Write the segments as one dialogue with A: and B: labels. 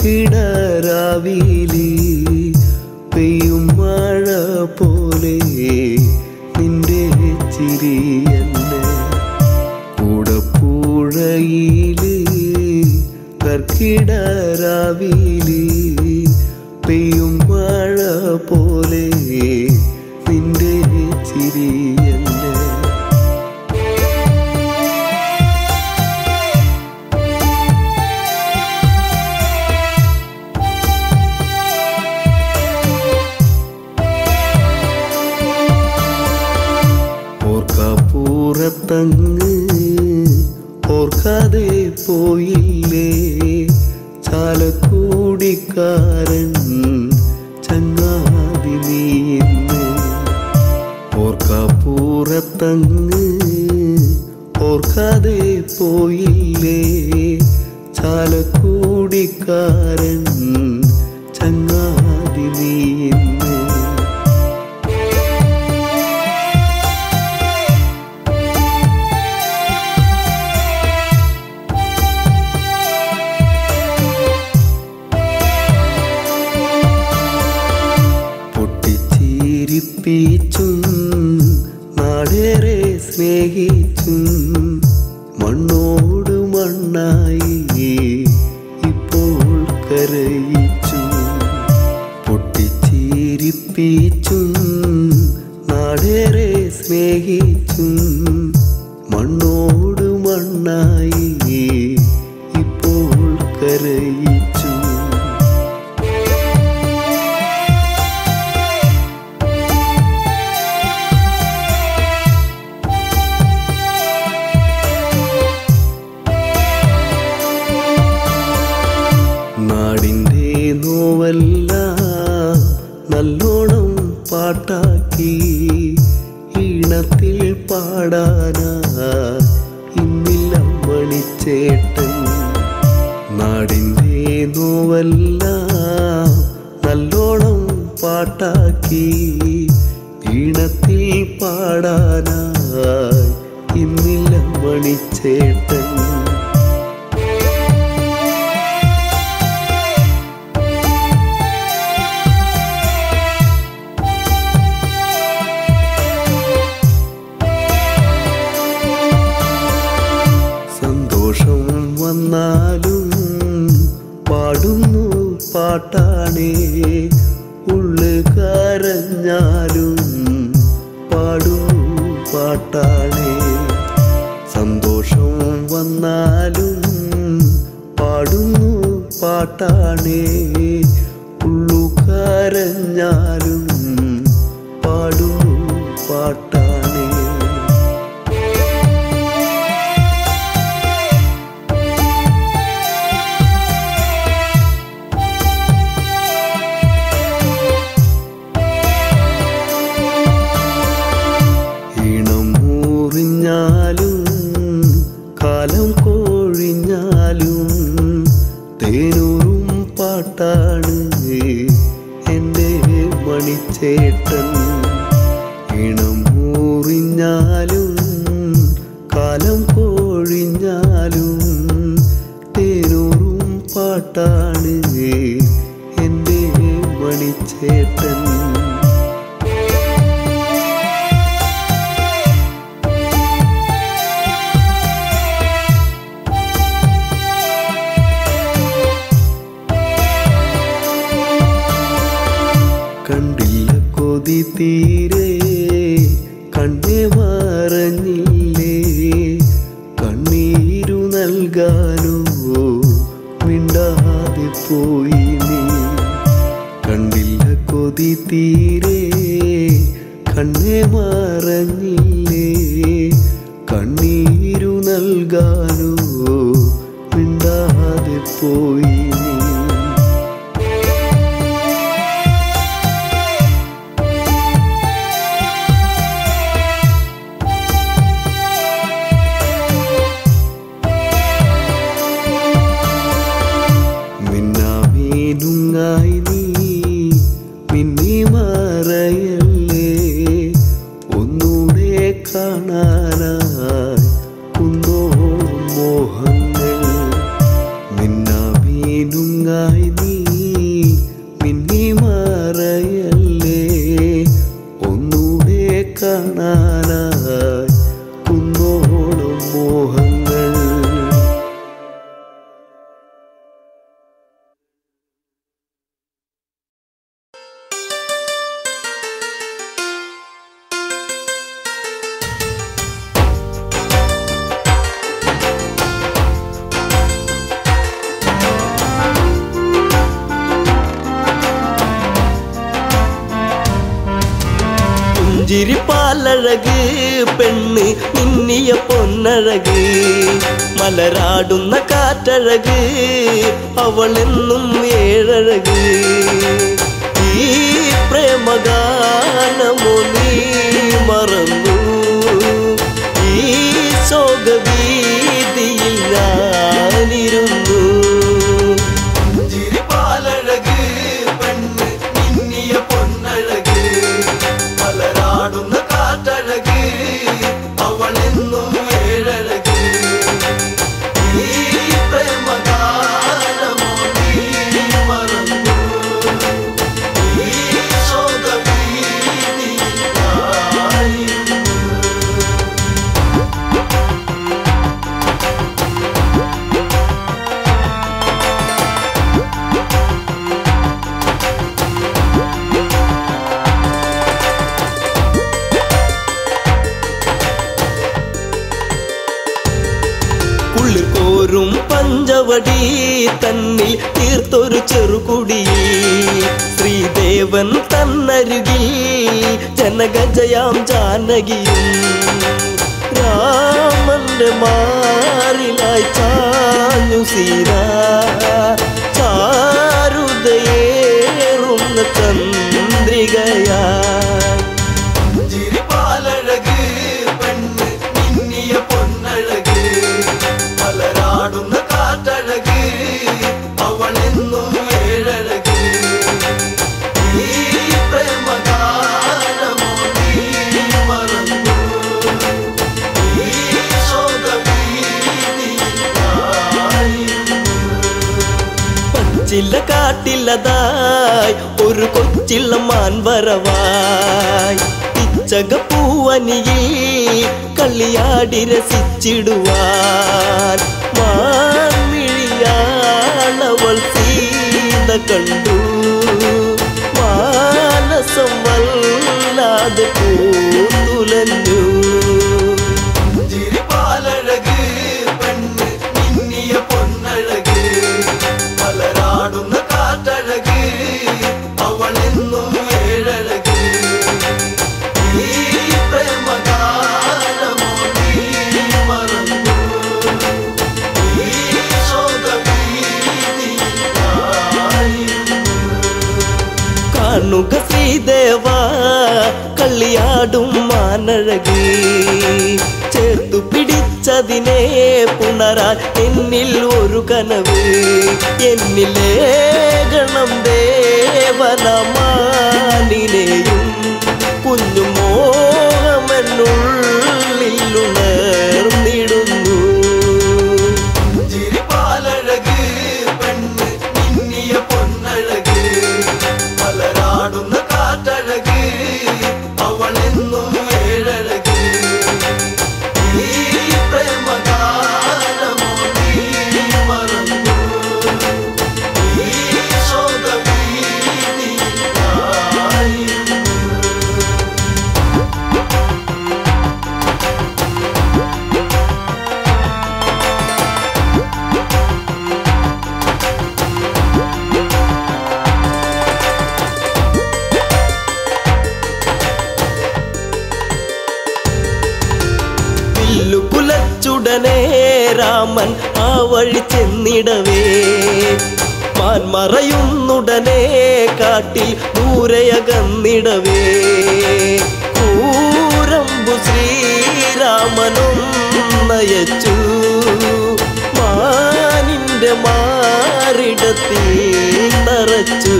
A: കർക്കിടരാവിലി പെയ്യും മഴ പോലെ നിന്റെ ചിരി എന്നെ കൂടപ്പുഴയില് കർക്കിടരാവിലി പെയ്യും മഴ പോലെ നിന്റെ ചിരി എന്നെ ഓർക്കപ്പൂറത്തങ്ങ് ഓർക്കാതെ പോയില്ലേ ചാലക്കൂടിക്കാരൻ ചങ്ങാതി നീന്ന് ഓർക്കപ്പൂറത്തങ്ങ് ഓർക്കാതെ പോയില്ലേ ചാലക്കൂടിക്കാരൻ ചങ്ങാതി നീന്ന് പൊട്ടിച്ചിരിപ്പിച്ചും നാടേറെ സ്നേഹിച്ചും മണ്ണോട് മണ്ണായി ഇപ്പോൾ കരയിച്ചു പൊട്ടിച്ചിരിപ്പിച്ചും നാടേറെ സ്നേഹിച്ചും മണ്ണോട് മണ്ണായി ഇപ്പോൾ കരയിച്ചു നാടിൻ്റെ നോവല്ല നല്ലോണം പാട്ടാക്കി ഈണത്തിൽ പാടാനാ ഇന്നില്ല മണിച്ചേട്ടൻ നാടിൻ്റെ നോവല്ല നല്ലോണം പാട്ടാക്കി ഈണത്തിൽ പാടാനായി ഇന്നില്ല മണിച്ചേട്ടൻ സന്തോഷം വന്നാലും പാടുന്നു പാട്ടാണേ ഉള്ളു കരഞ്ഞാലും പാടുന്നു പാട്ടാണേ സന്തോഷം വന്നാലും പാടുന്നു പാട്ടാണേ ഉള്ളു കരഞ്ഞാലും പാടുന്നു പാട്ടാണേ ഈണം മൂറിഞ്ഞാലും കാലം കോഴിഞ്ഞാലും തേനൂറും പാട്ടാണ് എൻ്റെ മണിച്ചേട്ടൻ ഈണം മൂറിഞ്ഞാലും കാലം കോഴിഞ്ഞാലും തേനൂറും പാട്ടാണ് എൻ്റെ മണിച്ചേട്ടൻ കണ്ടില്ല കൊതി തീരെ കണ്ണെ മറഞ്ഞില്ലേ കണ്ണീരു നൽകാനോ മിണ്ടാതെ പോയി നീ കണ്ടില്ല കൊതി തീരെ കണ്ണെ മറഞ്ഞില്ലേ കണ്ണീരു നൽകാനോ മിണ്ടാതെ പോയി നീ മിന്നാമീനുങ്ങായി നീ മിന്നി മറയല്ലേ ഒന്നൂടെ കാണാനായി കുന്നോളം
B: പുഞ്ചിരിപ്പാലഴക് പെണ്ണ് മിന്നിയ പൊന്നഴക് മലരാടുന്ന കാറ്റഴക് അവളെന്നും ഏഴഴക് ഈ പ്രേമഗാനമോ നീ മറന്നു ഈ ശോകവീതിയിൽ ഞാനിരുന്നു ചിരിപ്പാലഴക് പെണ്ണ് മിന്നിയ പൊന്നഴക് മലരാടുന്ന കാറ്റഴക് അവളെന്നും ഏഴഴക് ഈ പ്രേമഗാനമോ നീ മറന്നു ഈ ശോകവീതിയിൽ ഞാനിരുന്നു ഉള്ളിൽ കോരും പഞ്ചവടി തന്നിൽ തീർത്തൊരു ചെറുകുടി ശ്രീദേവൻ തന്നരുകിൽ ജനഗജയാം ജാനകിയും രാമന്റെ മാറിലായി ചാഞ്ഞു സീര ചാരുതയേറുന്ന ചന്ദ്രികയാ ചിരിപ്പാലഴക് പെണ്ണ് മിന്നിയ പൊന്നഴക് മലരാടുന്ന കാറ്റഴക് അവളെന്നും ഏഴഴക് ഈ പ്രേമഗാനമോ നീ മറന്നു ഈ ശോകവീതിയിൽ ഞാനിരുന്നു. പച്ചില കാട്ടില്ലതായി ഒരു കൊച്ചിള്ള മാൻവരവായി പിച്ചക പൂവനിയിൽ കളിയാടി രസിച്ചിടുവാൻ മാൻമിഴിയാളവൾ സീത കണ്ടു മാനസം വല്ലാതെ പൂത്തുലഞ്ഞു ചിരിപ്പാലഴക് പെണ്ണ് മിന്നിയ പൊന്നഴക് മലരാടുന്ന കാറ്റഴക് അവളെന്നും ഏഴഴക് ഈ പ്രേമഗാനമോ നീ മറന്നു ഈ ശോകവീതിയിൽ ഞാനിരുന്നു. കാണുക ശ്രീദേവ കളിയാടും മാനഴകി ചേർത്തു പിടിച്ചതിനെ പുണരാൻ എന്നിൽ ഒരു കനവ് എന്നിലെ ഗണം ദേവനമാനിനെയും കുഞ്ഞു മോഹമെന്നുള്ളിൽ ഉണർന്നിടുന്നു ചിരിപ്പാലഴക് പെണ്ണ് മിന്നിയ പൊന്നഴക് മലരാടുന്ന കാറ്റഴക് അവളെന്നും ഏഴഴക് ഈ പ്രേമഗാനമോ നീ മറന്നു ഈ ശോകവീതിയിൽ ഞാനിരുന്നു. വില്ലു കുലച്ചുടനെ രാമൻ ആ വഴി ചെന്നിടവേ മാൻ മറയുന്നുടനെ കാട്ടിൽ ദൂരയകന്നിടവേ കൂരമ്പു ശ്രീരാമനും നയച്ചു മാനിന്റെ മാറിടത്തിൽ തറച്ചു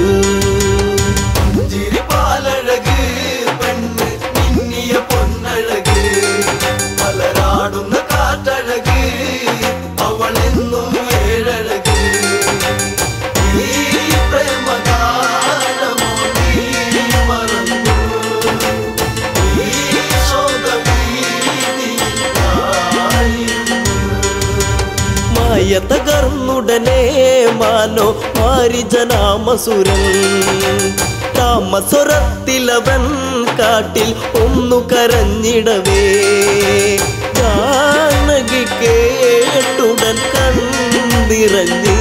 B: ചിരിപ്പാലഴക് പെണ്ണ് മിന്നിയ പൊന്നഴക് മലരാടുന്ന കാറ്റഴക് അവളെന്നും ഏഴഴക് ഈ പ്രേമഗാനമോ നീ മറന്നു ഈ ശോകവീതിയിൽ ഞാനിരുന്നു. മായ തകർന്നുടനെ മാനോ മാരിജനാമസുരൻ താമസ്വരത്തിലവൻ കാട്ടിൽ ഒന്നു കരഞ്ഞിടവേ ജാനകി കേട്ടുടൻ കണ്ടിറങ്ങി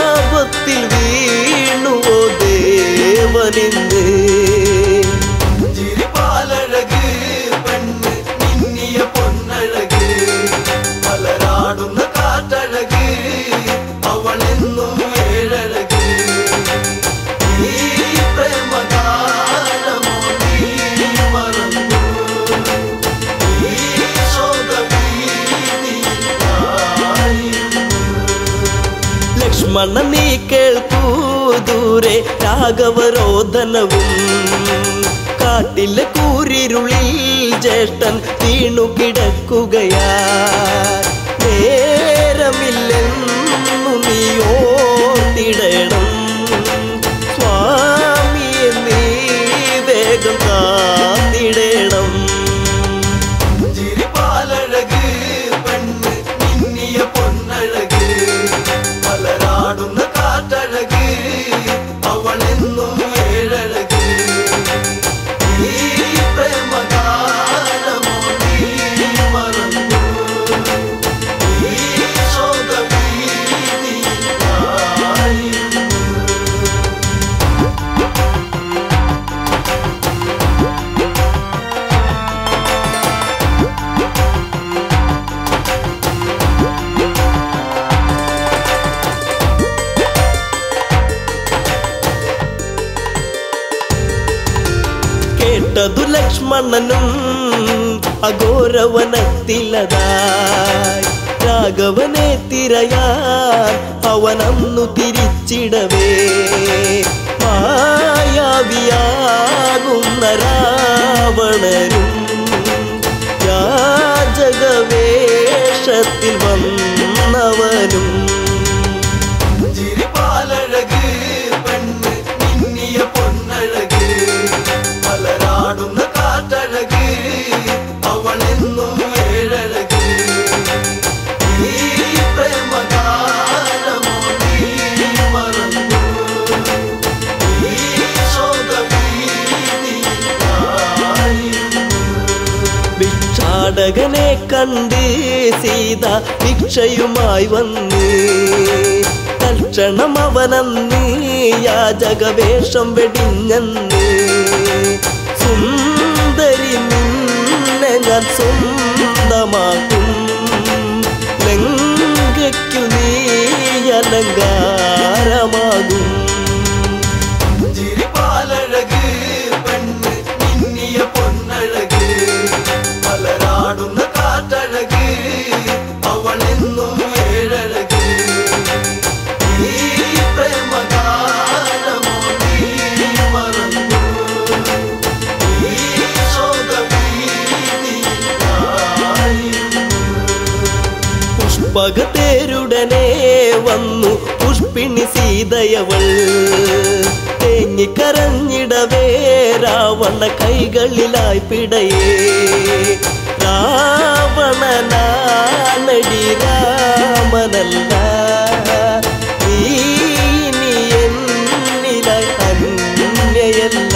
B: ആപത്തിൽ വീണുവോ ദേവനിന്ന് ലക്ഷ്മണ നീ കേൾക്കൂ ദൂരെ രാഘവരോധനവും കാട്ടിലെ കൂരിരുളിൽ ജ്യേഷ്ഠൻ വീണു കിടക്കുകയാ നേരമില്ലെന്നു നീ ഓർത്തിടണം സ്വാമിയെ നീ വേഗം കാത്തിടണം
C: ചിരിപ്പാലഴക് പെണ്ണ് മിന്നിയ പൊന്നഴക് പലരാടുന്ന കാറ്റഴക് അവളെന്നും ഏഴഴക് ഈ പ്രേമഗാനമോ നീ മറന്നു ഈ ശോകഭീതി ആയിരുന്നു
B: കേട്ടതു ലക്ഷ്മണനും അഘോരവനത്തിലതായി രാഘവനെ തിരയാൻ അവനന്നു തിരിച്ചിടവേ മായാവിയാകുന്ന രാവണനും യാചകവേഷത്തിൽ വന്നവനും
C: ചിരിപ്പാലഴക് പെണ്ണ് മിന്നിയ പൊന്നഴക് പലരാടുന്ന കാറ്റഴക് അവളെന്നും ഏഴഴക് ഈ പ്രേമഗാനമോ നീ മറന്നു ഈ ശോകഭീതി ആയിരുന്നു
B: ഭിക്ഷാടകനെ കണ്ട് സീത ഭിക്ഷയുമായി വന്ന് തൽക്ഷണം അവനന്ന് യാചകവേഷം വെടിഞ്ഞന്ന് സുന്ദരി നിന്നെ ഞാൻ സ്വന്തമാക്കും ലങ്കയ്ക്കു നീ അലങ്കാരമാകും
C: ചിരിപ്പാലഴക് പെണ്ണ് മിന്നിയ പൊന്നഴക് പലരാടുന്ന കാറ്റഴക് അവളെന്നും ഏഴഴക് ഈ പ്രേമഗാനമോ നീ മറന്നു ഈ ശോകഭീതി ആയിരുന്നു
B: പുഷ്പകത്തേരുടനെ വന്നു പുഷ്പിണി സീതയവൾ തേങ്ങിക്കരഞ്ഞിടവേ രാവണ കൈകളിലായി പിടയേ രാവണനാണടി രാമനല്ല നീ ഇനി എന്നിലായി അന്യയല്ല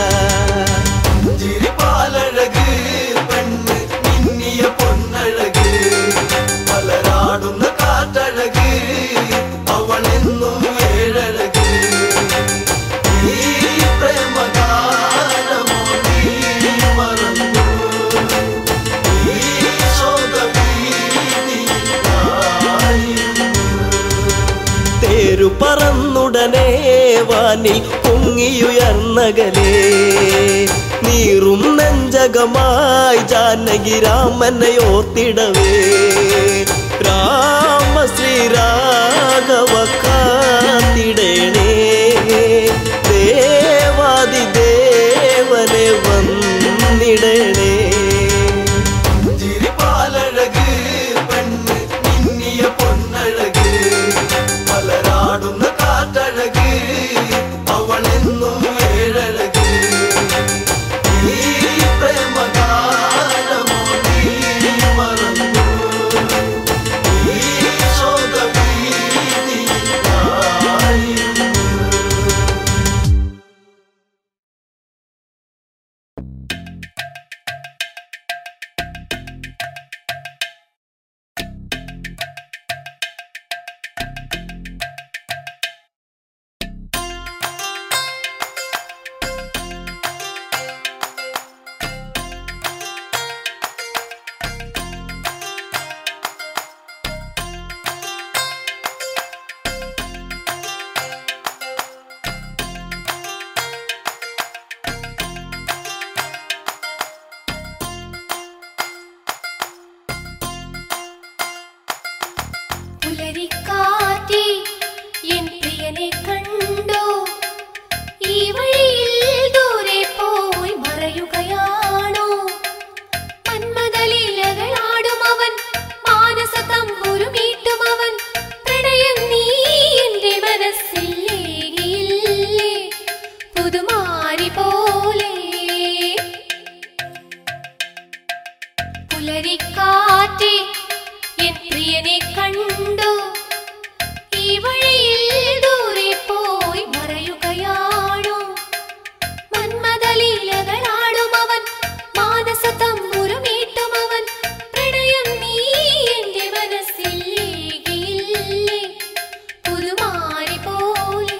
C: ചിരിപ്പാലഴക് പെണ്ണ് മിന്നിയ പൊന്നഴക് പലരാടുന്ന കാറ്റഴക് അവളെന്നും ഏഴഴക് ഈ പ്രേമഗാനമോ നീ മറന്നു ഈ ശോകഭീതി ആയിരുന്നു
B: തേരു പറന്നുടനെ വാനിൽ പൊങ്ങിയുയർന്നകലേ നീറും നെഞ്ചകമായി ജാനകി രാമനെ ഓർത്തിടവേ രാമ ശ്രീരാഘവ കാത്തിടേണേ ദേവാദി ദേവനെ വന്നിടണേ
C: ചിരിപ്പാലഴക് പെണ്ണ് മിന്നിയ പൊന്നഴക് പലരാടുന്ന കാറ്റഴക് അവളെന്നും ഏഴഴക് ഈ പ്രേമഗാനമോ നീ മറന്നു ഈ ശോകഭീതി ആയിരുന്നു
D: പുലരിക്കാറ്റേ കണ്ടു ഈ വഴിയിൽ ദൂരെ പോയി മറയുകയാണു മന്മദലീലകളാടും അവൻ മാനസ തമ്പുരുമീട്ടും അവൻ പ്രണയം നീ എന്റെ മനസ്സിൽ ഏകിയില്ലേ പുതുമാരി പോലെ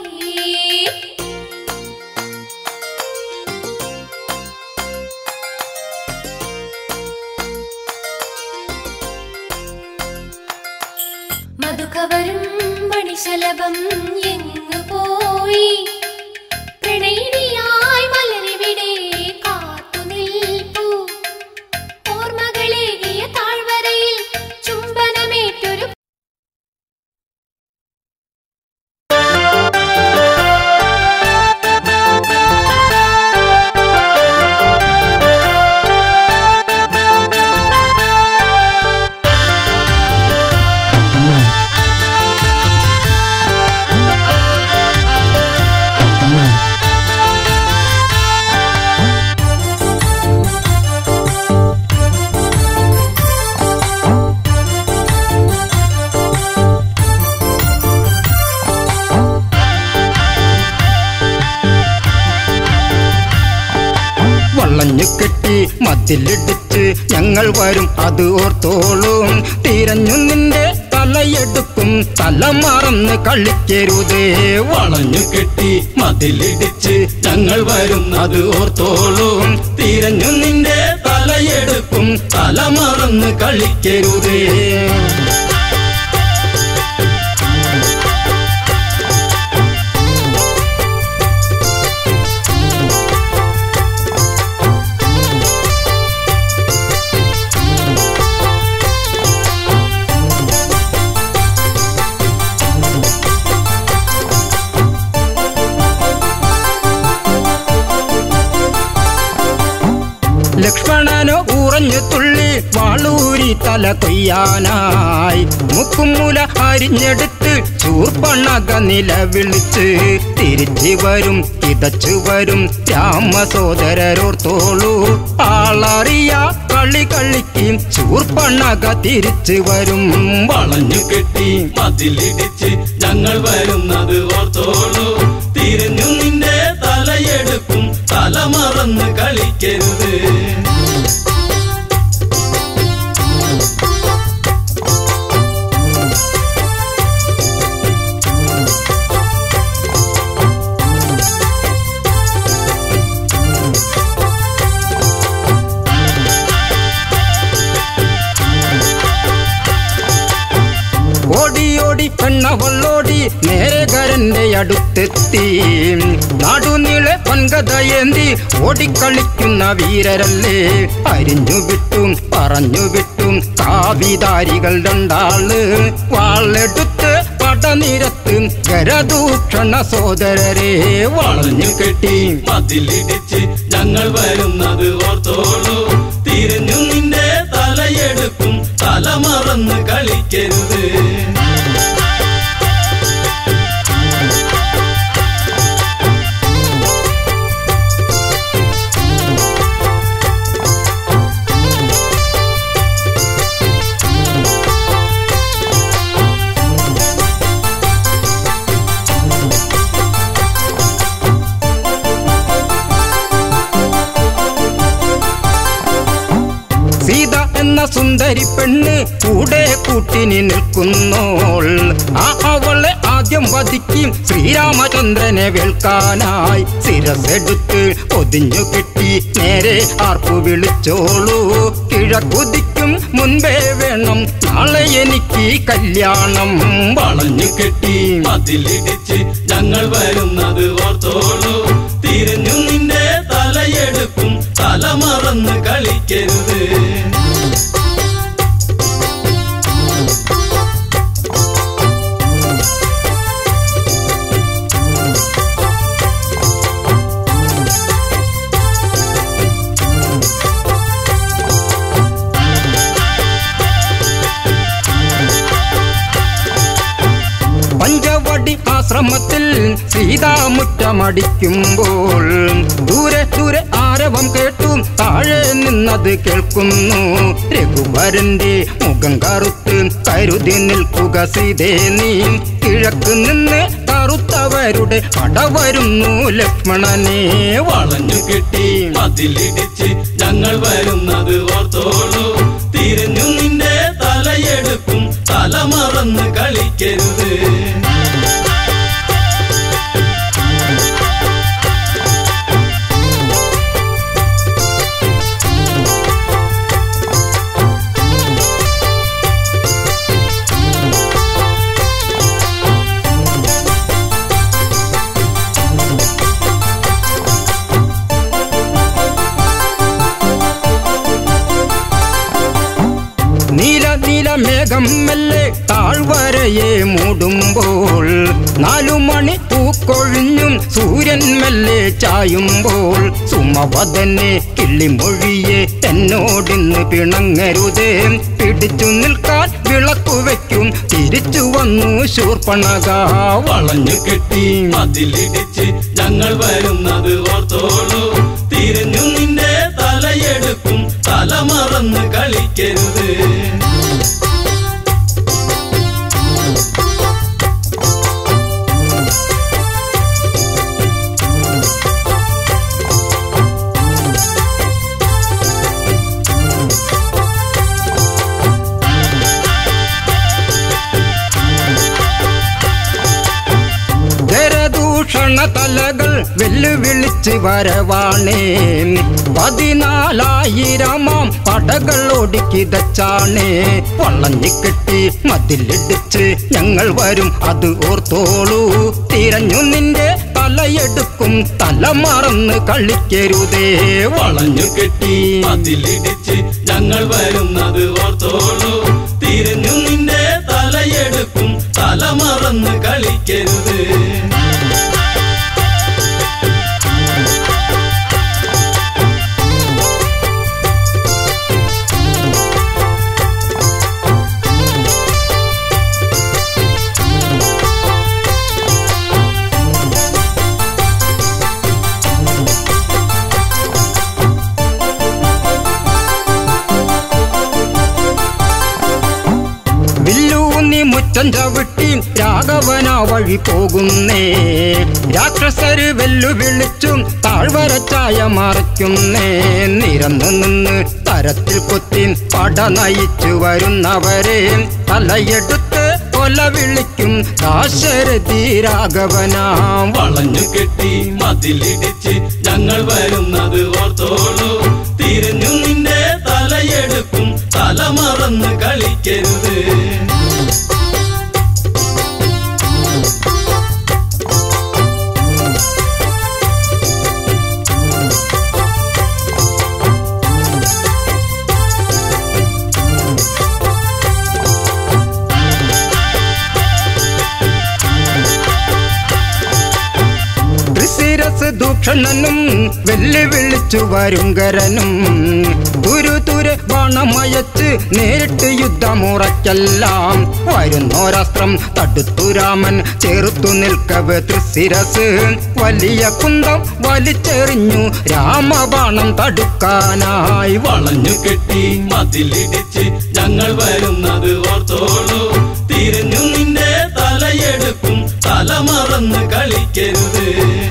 D: മധുകവരും മണിശലഭം എങ്ങു പോയി പ്രണയിനിയായി മലരിവിടെ കാത്തു നിൽപ്പു ഓർമ്മകളേകിയ താഴ്വരയിൽ ചുംബനമേറ്റൊരു
E: വള്ളഞ്ഞു കെട്ടി മതിലിടിച്ച് ഞങ്ങൾ വരും അത് ഓർത്തോളും തിരഞ്ഞു നിന്റെ തലയെടുക്കും തല മറന്ന് കളിക്കരുതേ വളഞ്ഞു കെട്ടി മതിലിടിച്ച് ഞങ്ങൾ വരും അത് ഓർത്തോളും തിരഞ്ഞു നിന്റെ തലയെടുക്കും തല മറന്ന് കളിക്കരുതേ ലക്ഷ്മണനോ ഉറഞ്ഞു തുള്ളി വാളൂരി തല കൊയ്യാനായി മുക്കുമുല അരിഞ്ഞെടുത്ത് ചൂർപ്പണക നിലവിളിച്ച് തിരിച്ചു വരും കിതച്ചു വരും രാമസോദരരോർത്തോളൂ ആളറിയ കളി കളിക്കും ചൂർപ്പണക തിരിച്ചു വരും വളഞ്ഞു കെട്ടി മതിലിടിച്ച് ഞങ്ങൾ വരുന്നത് ഓർത്തോളൂ തിരിഞ്ഞു നിന്റെ തലയെടുക്കും തല മറന്ന് കളിക്കരുത് ഓടിയോടി പെണ്ണവള്ളോടി നേരകരന്റെ അടുത്തെത്തി നാടുനീളെ പൊൻകഥയേന്തി ഓടിക്കളിക്കുന്ന വീരരല്ലേ അരിഞ്ഞു വിട്ടും പറഞ്ഞു വിട്ടും കാവിധാരികൾ രണ്ടാള് വാളെടുത്ത് പടനിരത്ത് ഗരദൂഷണ സോദരരെ വളഞ്ഞു കെട്ടി മതിലിടിച്ച് ഞങ്ങൾ വരുന്നത് ഓർത്തോളൂ തിരിഞ്ഞു നിന്റെ തലയെടുക്കും തല മറന്ന് കളിക്കരുത് സീത എന്ന സുന്ദരി പെണ്ണ് കൂടെ കൂട്ടിനി നിൽക്കുന്നോൾ ആ അവളെ ആദ്യം വധിക്കും ശ്രീരാമചന്ദ്രനെ വേൽക്കാനായി ശിരസെടുത്ത് ഒതിഞ്ഞു കെട്ടി നേരെ ആർപ്പു വിളിച്ചോളൂ കിഴക്കുതിക്കും മുൻപേ വേണം നാളെ എനിക്ക് കല്യാണം വളഞ്ഞു കെട്ടി മതിലിടിച്ച് ഞങ്ങൾ വരുന്നത് ഓർത്തോളൂ തിരിഞ്ഞു നിന്റെ തലയെടുക്കും തല മറന്ന് കളിക്കരുത് പഞ്ചവടി ആശ്രമത്തിൽ സീതാമുറ്റമടിക്കുമ്പോൾ ദൂരെ ദൂരെ ആര ആരവം കേട്ടു താഴെ നിന്നത് കേൾക്കുന്നു രഘുവരന്റെ മുഖം കറുത്ത് കരുതി നിൽക്കുക സീതേ നീ കിഴക്ക് നിന്ന് കറുത്തവരുടെ പട വരുന്നു ലക്ഷ്മണനെ
C: വളഞ്ഞു കെട്ടി മതിലിടിച്ച് ഞങ്ങൾ വരുന്നത് ഓർത്തോളൂ തിരിഞ്ഞു നിന്റെ തലയെടുക്കും തല മറന്ന് കളിക്കരുത്
E: നീല നീല മേഘം മെല്ലെ താഴ്വരയെ മൂടുമ്പോൾ നാലു മണി പൂക്കൊഴിഞ്ഞും സൂര്യൻ മെല്ലെ ചായുമ്പോൾ സുമവദനെ കിള്ളിമൊഴിയെ എന്നോടിന്ന് പിണങ്ങരുതേ പിടിച്ചു നിൽക്കാൻ വിളക്കു വയ്ക്കും തിരിച്ചു വന്നു ശൂർപ്പണക
C: വളഞ്ഞു കെട്ടി മതിലിടിച്ച് ഞങ്ങൾ വരുന്നത് ഓർത്തോളൂ തിരിഞ്ഞു നിന്റെ തലയെടുക്കും തല മറന്ന് കളിക്കരുത്
E: ജരദൂഷണ തലകൾ വെല്ലുവിളിച്ച് വരവാണേ പതിനാലായിരമാം പടകൾ ഒടുക്കിതച്ചാണേ വളഞ്ഞിക്കെട്ടി മതിലിടിച്ച് ഞങ്ങൾ വരും അത് ഓർത്തോളൂ തിരഞ്ഞു നിന്റെ തലയെടുക്കും തല മറന്ന് കളിക്കരുതേ
C: വളഞ്ഞു കെട്ടി മതിലിടിച്ച് ഞങ്ങൾ വരുന്നത് ഓർത്തോളൂ തിരിഞ്ഞു നിന്റെ തലയെടുക്കും തല മറന്ന് കളിക്കരുത്
E: വില്ലൂന്നി മുറ്റം ചവിട്ടി രാഘവന വഴി പോകുന്നേ രാക്ഷസര് വെല്ലുവിളിച്ചും താഴ്വരച്ചായ മറയ്ക്കുന്നേ നിരന്നു നിന്ന് തരത്തിൽ കൊത്തി പട നയിച്ചു വരുന്നവരെ തലയെടുത്ത് കൊല വിളിക്കും ദാശരഥി രാഘവനാം
C: വളഞ്ഞു കെട്ടി മതിലിടിച്ച് ഞങ്ങൾ വരുന്നത് ഓർത്തോളൂ തിരിഞ്ഞു നിന്റെ തലയെടുക്കും തല മറന്ന് കളിക്കരുത്
E: ത്രിശിരസ് ദൂഷണനും വെല്ലുവിളിച്ചു വരുങ്കരനും തുരു തുരു ബാണമയച്ച് നേരിട്ട് യുദ്ധമുറയ്ക്കെല്ലാം വരുന്നോരാസ്ത്രം തടുത്തു രാമൻ ചേർത്തു നിൽക്കവ് ത്രിശിരസ് വലിയ കുന്തം വലിച്ചെറിഞ്ഞു രാമബാണം തടുക്കാനായി
C: വളഞ്ഞു കെട്ടി മതിലിടിച്ച് ഞങ്ങൾ വരുന്നത് ഓർത്തോളൂ തിരിഞ്ഞു നിന്റെ തലയെടുക്കും തല മറന്ന് കളിക്കരുത്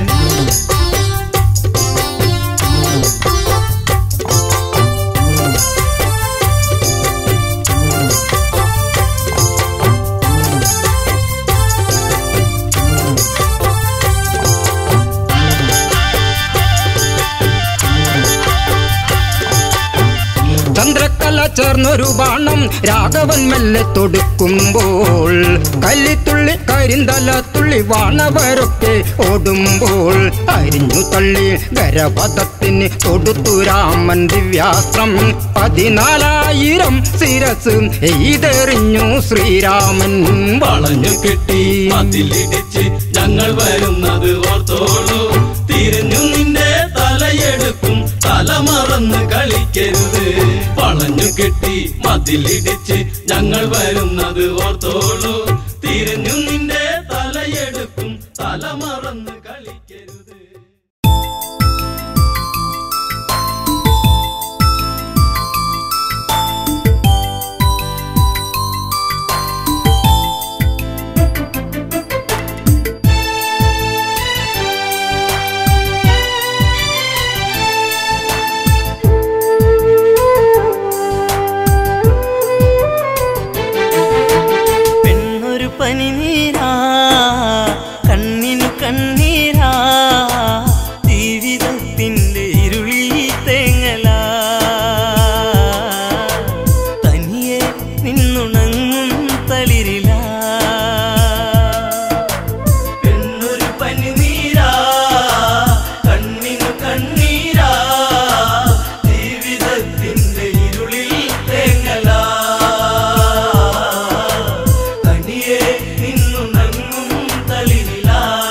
E: ചന്ദ്രക്കല ചേർന്നൊരു ബാണം രാഘവൻ മെല്ലെ തൊടുക്കുമ്പോൾ കല്ലിത്തുള്ളി കരിന്തല തുള്ളി വാണവരൊക്കെ ഓടുമ്പോൾ അരിഞ്ഞു തള്ളി ഗരപഥത്തിന് തൊടുത്തു രാമൻ ദിവ്യാസ്ത്രം പതിനാലായിരം ശിരസ് എയ്തെറിഞ്ഞു ശ്രീരാമൻ
C: വളഞ്ഞു കെട്ടി മതിലിടിച്ച് ഞങ്ങൾ വരുന്നത് ഓർത്തോളൂ തിരിഞ്ഞു നിന്റെ തലയെടുക്കും തല മറന്ന് കളിക്കരുത് വളഞ്ഞു കെട്ടി മതിലിടിച്ച് ഞങ്ങൾ വരുന്നത് ഓർത്തോളൂ തിരിഞ്ഞു നിന്റെ തലയെടുക്കും തല മറന്ന് കളിക്കരുത്
F: പനിനീരാ കണ്ണിനു കണ്ണീരാ ജീവിതത്തിന്റെ ഇരുളിൽ തേങ്ങല തനിയെ നിന്നുണങ്ങും തളിരില
B: പെണ്ണൊരു പനിനീരാ കണ്ണിനു കണ്ണീരാ ജീവിതത്തിന്റെ ഇരുളിൽ തേങ്ങല തനിയെ നിന്നു നങ്ങും തളിരില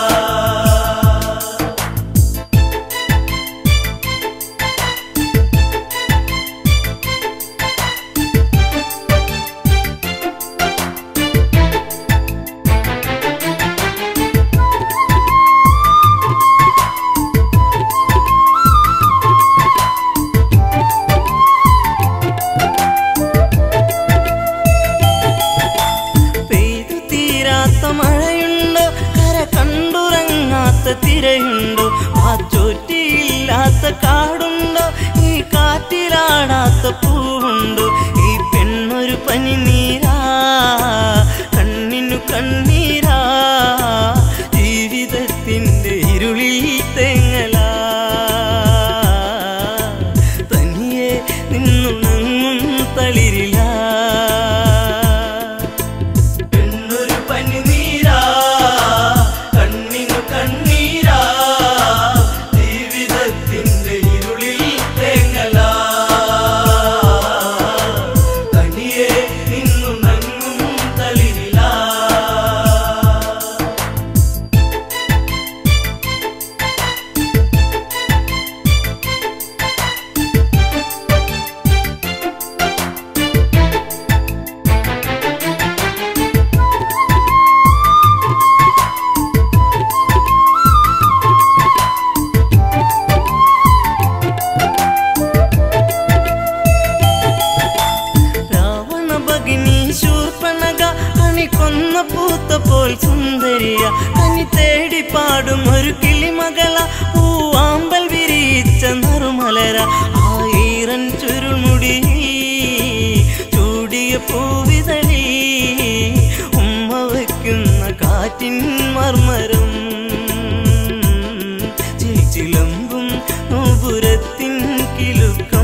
F: പെയ്തു തീരാത്ത മഴയുണ്ടോ കര കണ്ടുറങ്ങാത്ത തിരയുണ്ടോ ആ ചോറ്റിയില്ലാത്ത കാടുണ്ടോ ഈ കാറ്റിലാടാത്ത പൂവുണ്ടോ ഈ പെണ്ണൊരു പനിനീരാ കണ്ണിനു കണ്ണീരാ ജീവിതത്തിന്റെ ഇരുളിൽ തേങ്ങല തനിയെ നിന്നുണങ്ങും തളിരില
B: പെണ്ണൊരു പനിനീരാ കണ്ണിനു കണ്ണീരാ ജീവിതത്തിന്റെ ഇരുളിൽ തേങ്ങല തനിയെ നിന്നു നങ്ങും തളിരില
F: രാവണ ഭഗിനി ശൂർപ്പണക കണി കൊന്ന പൂത്ത പോൽ സുന്ദരിയ കനി തേടി പാടും ഒരു കിളിമകള പൂവാമ്പൽ വിരിയിച്ച നറുമലര ആയിരൻ ചുരുൾമുടി ചൂടിയ പൂവിതളി ഉമ്മ വയ്ക്കുന്ന കാറ്റിൻ മർമരം ചിലമ്പും നോപുരത്തിൻ കിലുക്കം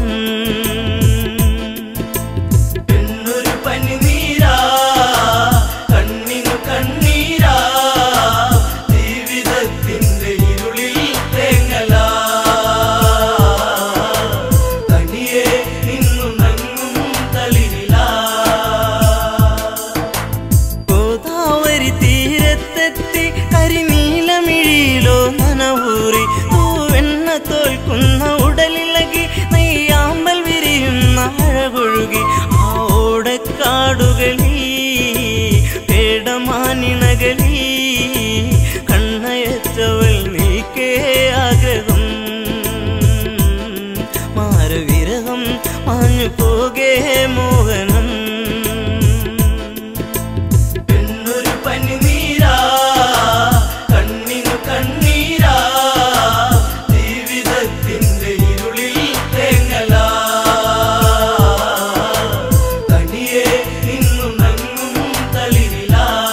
B: പെണ്ണൊരു പനിനീരാ കണ്ണിനു കണ്ണീരാ ജീവിതത്തിന്റെ ഇരുളിൽ തേങ്ങല തനിയെ നിന്നു നങ്ങും തളിരില
F: ഗോദാവരി തീരത്തെത്തി കരിനീലമിഴിയിലോ നനവൂറി തൂവെണ്ണ തോൽക്കുന്ന ഉടലിളകി നെയ്യാമ്പൽ വിരിയുന്ന അഴകൊഴുകി ആ ഓടക്കാടുകളിൽ പേടമാനിണകളിൽ കണ്ണയറ്റവൾ നീക്കേ ആഗ്രഹം മാരവിരഹം മാഞ്ഞു പോകേ മോഹനം
B: പെണ്ണൊരു പനിനീരാ കണ്ണിനു കണ്ണീരാ ജീവിതത്തിന്റെ ഇരുളിൽ തേങ്ങല തനിയെ നിന്നു നങ്ങും തളിരില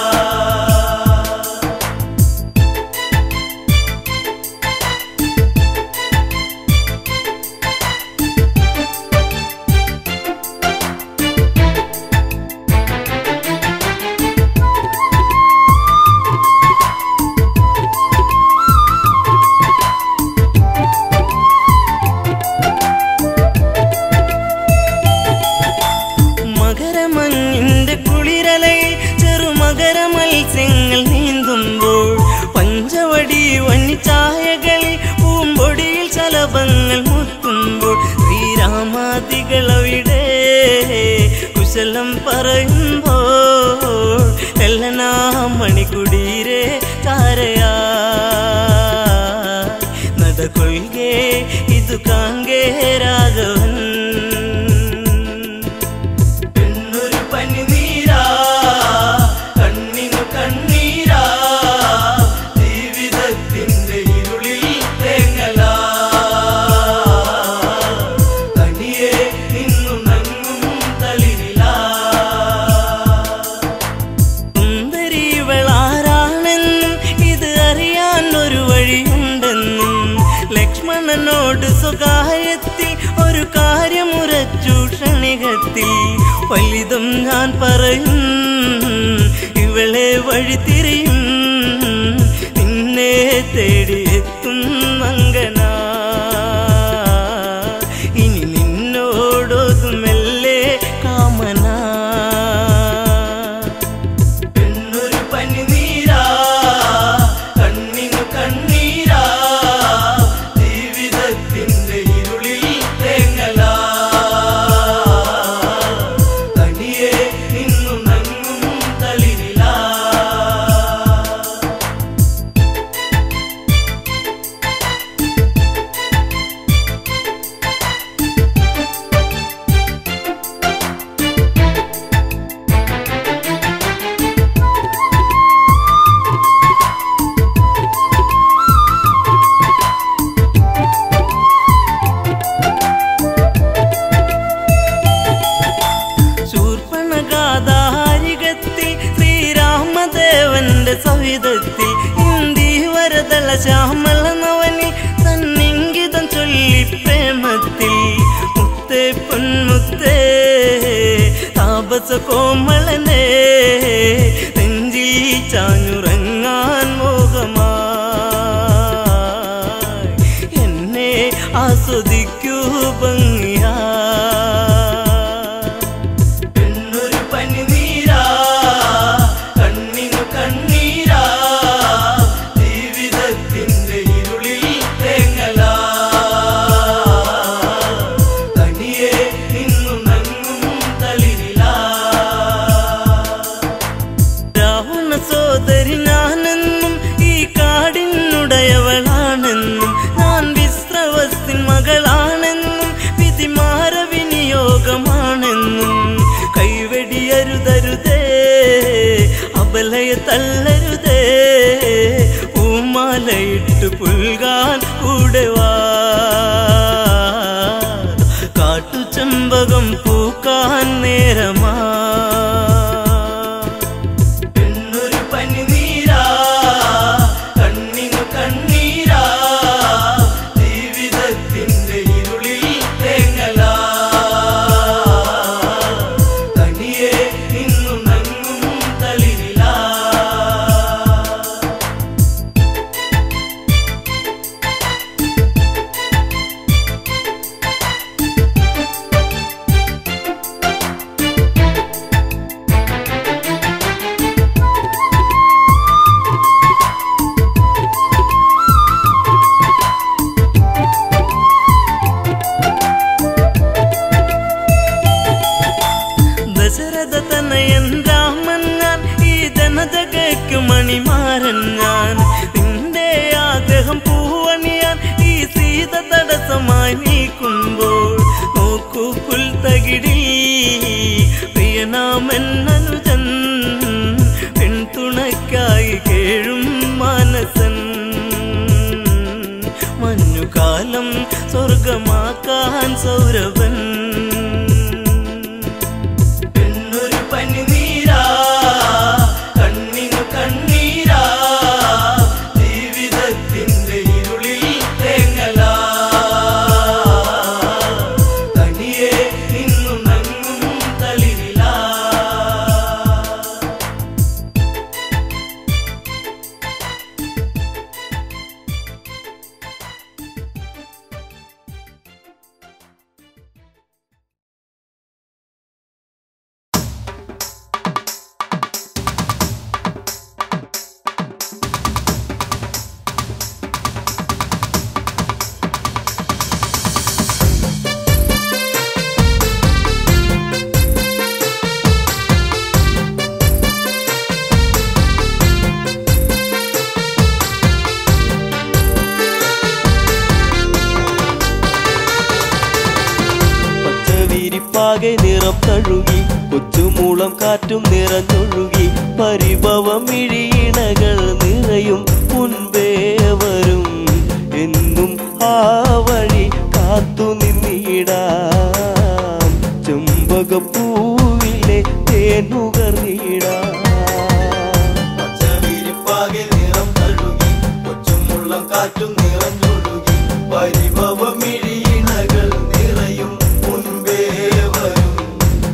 F: മകരമഞ്ഞിന്റെ കുളിരലയിൽ ചെറുമകര മത്സ്യങ്ങൾ നീന്തുമ്പോൾ പഞ്ചവടി വന്നിച്ചായകളിൽ പൂമ്പൊടിയിൽ ശലഭങ്ങൾ മുത്തുമ്പോൾ ശ്രീരാമാദികളവിടെ കുശലം പറയുമ്പോൾ എല്ലനാ മണിക്കുടീരെ ചാരയാ നടകൊள்കെ ഇതു കാങ്കേ രാഘവൻ
B: പെണ്ണൊരു പനിനീരാ കണ്ണിനു കണ്ണീരാ ജീവിതത്തിന്റെ ഇരുളിൽ തേങ്ങല തനിയെ നിന്നു നങ്ങും തളിരില
F: ജീവിതത്തിൽ വലുതും ഞാൻ പറയും ഇവളെ വഴിത്തിരിയും നിന്നെ തേടിയെത്തും മങ്കന ഇനി നിന്നോടൊതുമല്ലേ കാമന
B: എന്നൊരു പനിനീരാ കണ്ണിനു കണ്ണീരാ ജീവിതത്തിന്റെ ഇരുളിൽ തേങ്ങലാ തനിയെ നിന്നു നങ്ങും തളിരിലാ
F: ശൂർപ്പണഗാധാരികത്തിൽ ശ്രീരാമദേവന്റെ സവിധത്തിൽ ഇന്ദീവരതല ശ്യാമല നവനി തന്നിങ്കിതം ചൊല്ലി പ്രേമത്തിൽ മുത്തേ പൊന്മുത്തേ താപസ കോമളനെ നെഞ്ചിൽ ചാഞ്ഞുറങ്ങാൻ മോഹമായി എന്നെ ആസ്വദിക്കൂ ഭംഗിയാ
B: എന്നൊരു പനിനീരാ കണ്ണിനു കണ്ണീരാ ജീവിതത്തിന്റെ ഇരുളിൽ തേങ്ങലാ തനിയെ നിന്നു നങ്ങും തളിരിലാ
F: രാവണ സോദരി ഞാനെന്നും ഈ കാടിനുടയവളാണെന്നും ഞാൻ വിശ്രവസ്തിൻ മകളാണെന്നും വിധിമാര വിനിയോഗമാണെന്നും കൈവെടിയരുതരുതേ അബലയ തള്ളരുതേ പൂമാലയിട്ട് പുൽകാൻ കൂടെ വാ കാട്ടുചെമ്പകം പൂക്കാൻ നേരമാ
B: എന്നൊരു പനിനീരാ കണ്ണിനു കണ്ണീരാ ജീവിതത്തിന്റെ ഇരുളിൽ തേങ്ങലാ തനിയെ നിന്നു നങ്ങും തളിരിലാ
F: ദശരഥ തനയൻ രാമൻ ഞാൻ ഈ ജനതകയ്ക്കു മണിമാരൻ ഞാൻ നിന്റെ ആഗ്രഹം പൂവണിയാൻ ഈ സീത തടസ്സമായി നീക്കുമ്പോൾ നോക്കൂ പുൽത്തകിടി പ്രിയനാമൻ അനുജൻ പിന്തുണയ്ക്കായി കേഴും മാനസൻ മഞ്ഞുകാലം സ്വർഗമാക്കാൻ സൗരവൻ
B: എന്നൊരു പനിനീരാ കണ്ണിനു കണ്ണീരാ ജീവിതത്തിന്റെ ഇരുളിൽ തേങ്ങലാ തനിയെ നിന്നു നങ്ങും തളിരിലാ
F: പച്ചവിരിപ്പാകെ നിറം തഴുകി കൊച്ചുമൂളം കാറ്റും നിറഞ്ഞൊഴുകി പരിഭവം ഇഴിയിണകൾ നിറയും മുൻപേ വരും എന്നും ആ വഴി കാത്തു നിന്നിടാം ചെമ്പകപ്പൂവിലെ തേനുകർന്നിടാം
A: പച്ചവിരിപ്പാകെ നിറം തഴുകി കൊച്ചുമുള്ളം കാറ്റും നിറഞ്ഞൊഴുകി പരിഭവമിഴിയിണകൾ നിറയും മുൻപേ വരും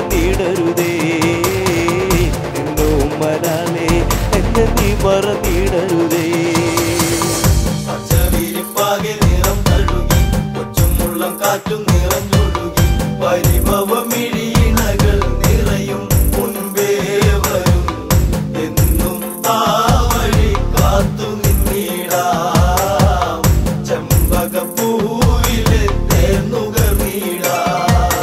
F: മറന്നിടരുതേ എന്നോ മരാലേ എന്നെ നീ മറന്നിടരുതേ
A: പച്ചവിരിപ്പാകെ നിറം തഴുകി കൊച്ചുമുള്ളം കാറ്റും നിറഞ്ഞൊഴുകി പരിഭവമിഴിയിണകൾ നിറയും മുൻപേ വരും എന്നും ആ വഴി കാത്തു നിന്നിടാം ചെമ്പകപ്പൂവിലെ തേന്നുകർന്നിടാം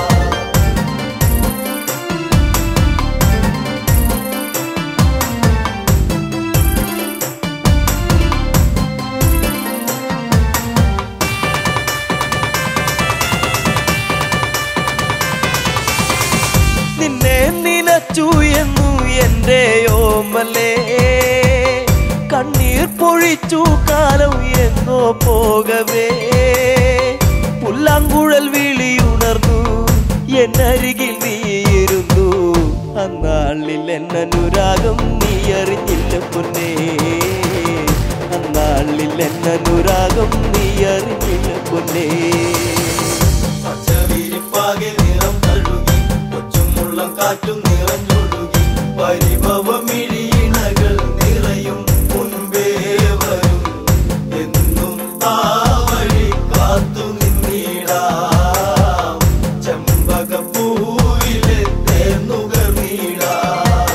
F: നിന്നെ നിനച്ചു എന്നു എൻ്റെ ഓമലേ കണ്ണീർ പൊഴിച്ചു കാലം എന്നോ പോകവേ പുല്ലാങ്കുഴൽ വിളിയുണർന്നു എന്നരികിൽ നീയിരുന്നു അന്നാളിൽ എന്നനുരാഗം നീ അറിഞ്ഞില്ല പൊന്നേ അന്നാളിൽ എന്നനുരാഗം നീ അറിഞ്ഞില്ല പൊന്നേ
A: പച്ചവിരിപ്പാകെ നിറം തഴുകി കൊച്ചുമുള്ളം കാറ്റും നിറഞ്ഞൊഴുകി പരിഭവമിഴിയിണകൾ നിറയും മുൻപേ വരും എന്നും ആ വഴി കാത്തു നിന്നിടാം ചെമ്പകപ്പൂവിലെ തേന്നുകർന്നിടാം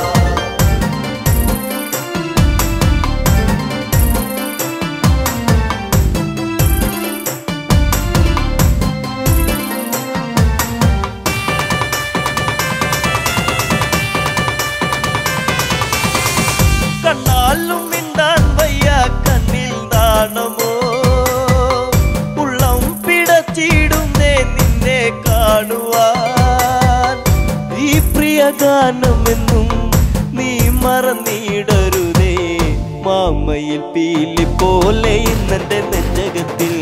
F: കണ്ണാലും മിണ്ടാൻ വയ്യ കണ്ണിൽ നാണമോ ഉള്ളം പിടച്ചിടുന്നേ നിന്നെ കാണുവാൻ ഈ പ്രിയ ഗാനമെന്നും നീ മറന്നിടരുതേ മാമയിൽ പീലി പോലെ ഇന്നെന്റെ നെഞ്ചകത്തിൽ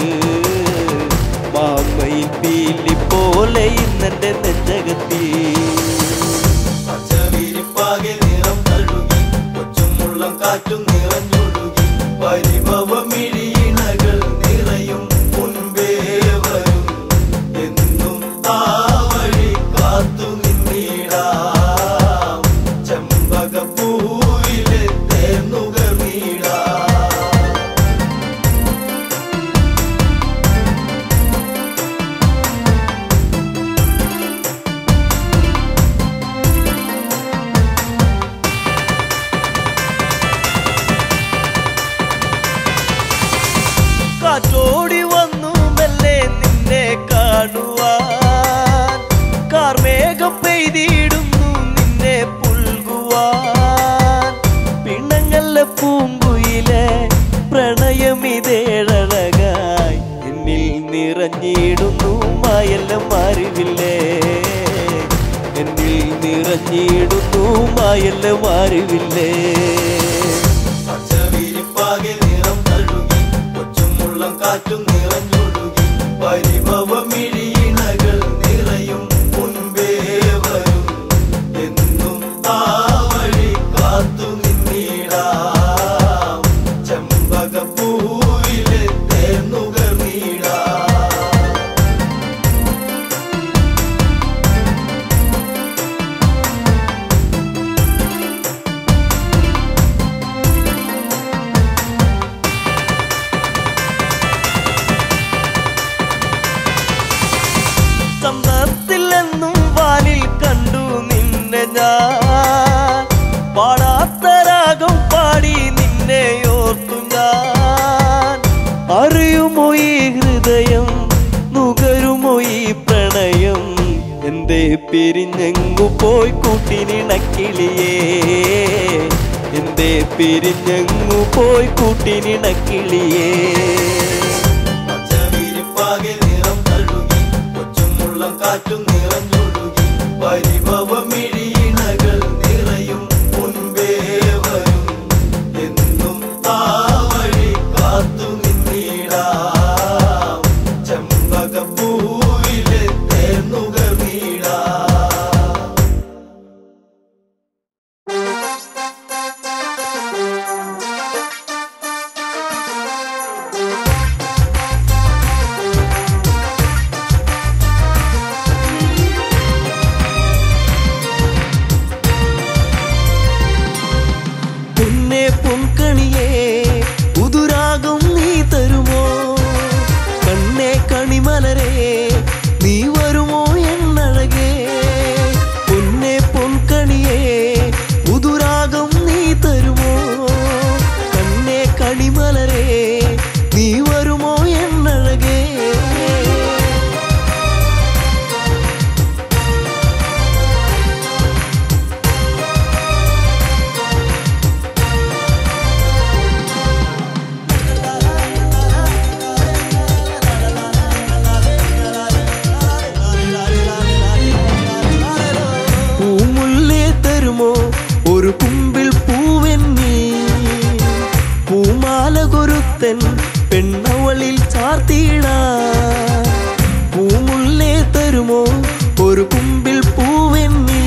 F: മാമയിൽ പീലി പോലെ ഇന്നെന്റെ നെഞ്ചകത്തിൽ
A: പച്ചവിരിപ്പാകെ നിറം തഴുകി കൊച്ചുമുള്ളം കാറ്റും നിറഞ്ഞൊഴുകി പരിഭവമിഴിയിണകൾ നിറയും മുൻപേ വരും എന്നും ആ വഴി കാത്തു നിന്നിടാം ചെമ്പകപ്പൂവിലെ തേന്നുകർന്നിടാം
F: കാറ്റോടി വന്നു മെല്ലെ നിന്നെ കാണുവാൻ കാർമേഘം പെയ്തിടുന്നു നിന്നെ പുൽകുവാൻ പിണങ്ങല്ല പൂങ്കുയിലെ പ്രണയമിതേഴഴകായി എന്നിൽ നിറഞ്ഞിടുന്നു മായെല്ലാം അറിവില്ലേ എന്നിൽ നിറഞ്ഞിടുന്നു മായെല്ലാം അറിവില്ലേ
A: പച്ചവിരിപ്പാകെ നിറം തഴുകി കൊച്ചുമുള്ളം കാറ്റും നിറഞ്ഞൊഴുകി പരിഭവമിഴിയിണകൾ നിറയും മുൻപേ വരും എന്നും ആ വഴി കാത്തു നിന്നിടാം ചെമ്പകപ്പൂവിലെ തേന്നുകർന്നിടാം
F: ചന്തത്തിൽ എന്നും വാനിൽ കണ്ടു നിന്നെ ഞാൻ പാടാത്ത രാഗം പാടി നിന്നെ ഓർത്തു ഞാൻ അറിയുമോ ഈ ഹൃദയം നുകരുമോ ഈ പ്രണയം എന്തേ പിരിഞ്ഞെങ്ങു പോയി കൂട്ടിനിണക്കിളിയേ എന്തേ പിരിഞ്ഞെങ്ങു പോയി കൂട്ടിനിണക്കിളിയേ
A: പച്ചവിരിപ്പാകെ നിറം തഴുകി കൊച്ചുമുള്ളം കാറ്റും നിറഞ്ഞൊഴുകി പരിഭവമിഴിയിണകൾ നിറയും മുൻപേ വരും എന്നും ആ വഴി കാത്തു നിന്നിടാം ചെമ്പകപ്പൂവിലെ തേന്നുകർന്നിടാം
F: പൊൻകണിയേ പുതുരാഗം നീ തരുമോ കണ്ണേ കണിമലരേ നീ വരുമോ എന്നഴകേ പൊന്നെ പൊൻകണിയേ പുതുരാഗം നീ തരുമോ കണ്ണേ കണിമലരേ നീ വരുമോ എന്നഴകേ പൂമുല്ലേ തരുമോ ഒരു കുമ്പിൽ പൂവെന്നീ പൂമാല കൊരുത്തൻ പെണ്ണവളിൽ ചാർത്തിയിട പൂമുല്ലേ തരുമോ ഒരു കുമ്പിൽ പൂവെന്നീ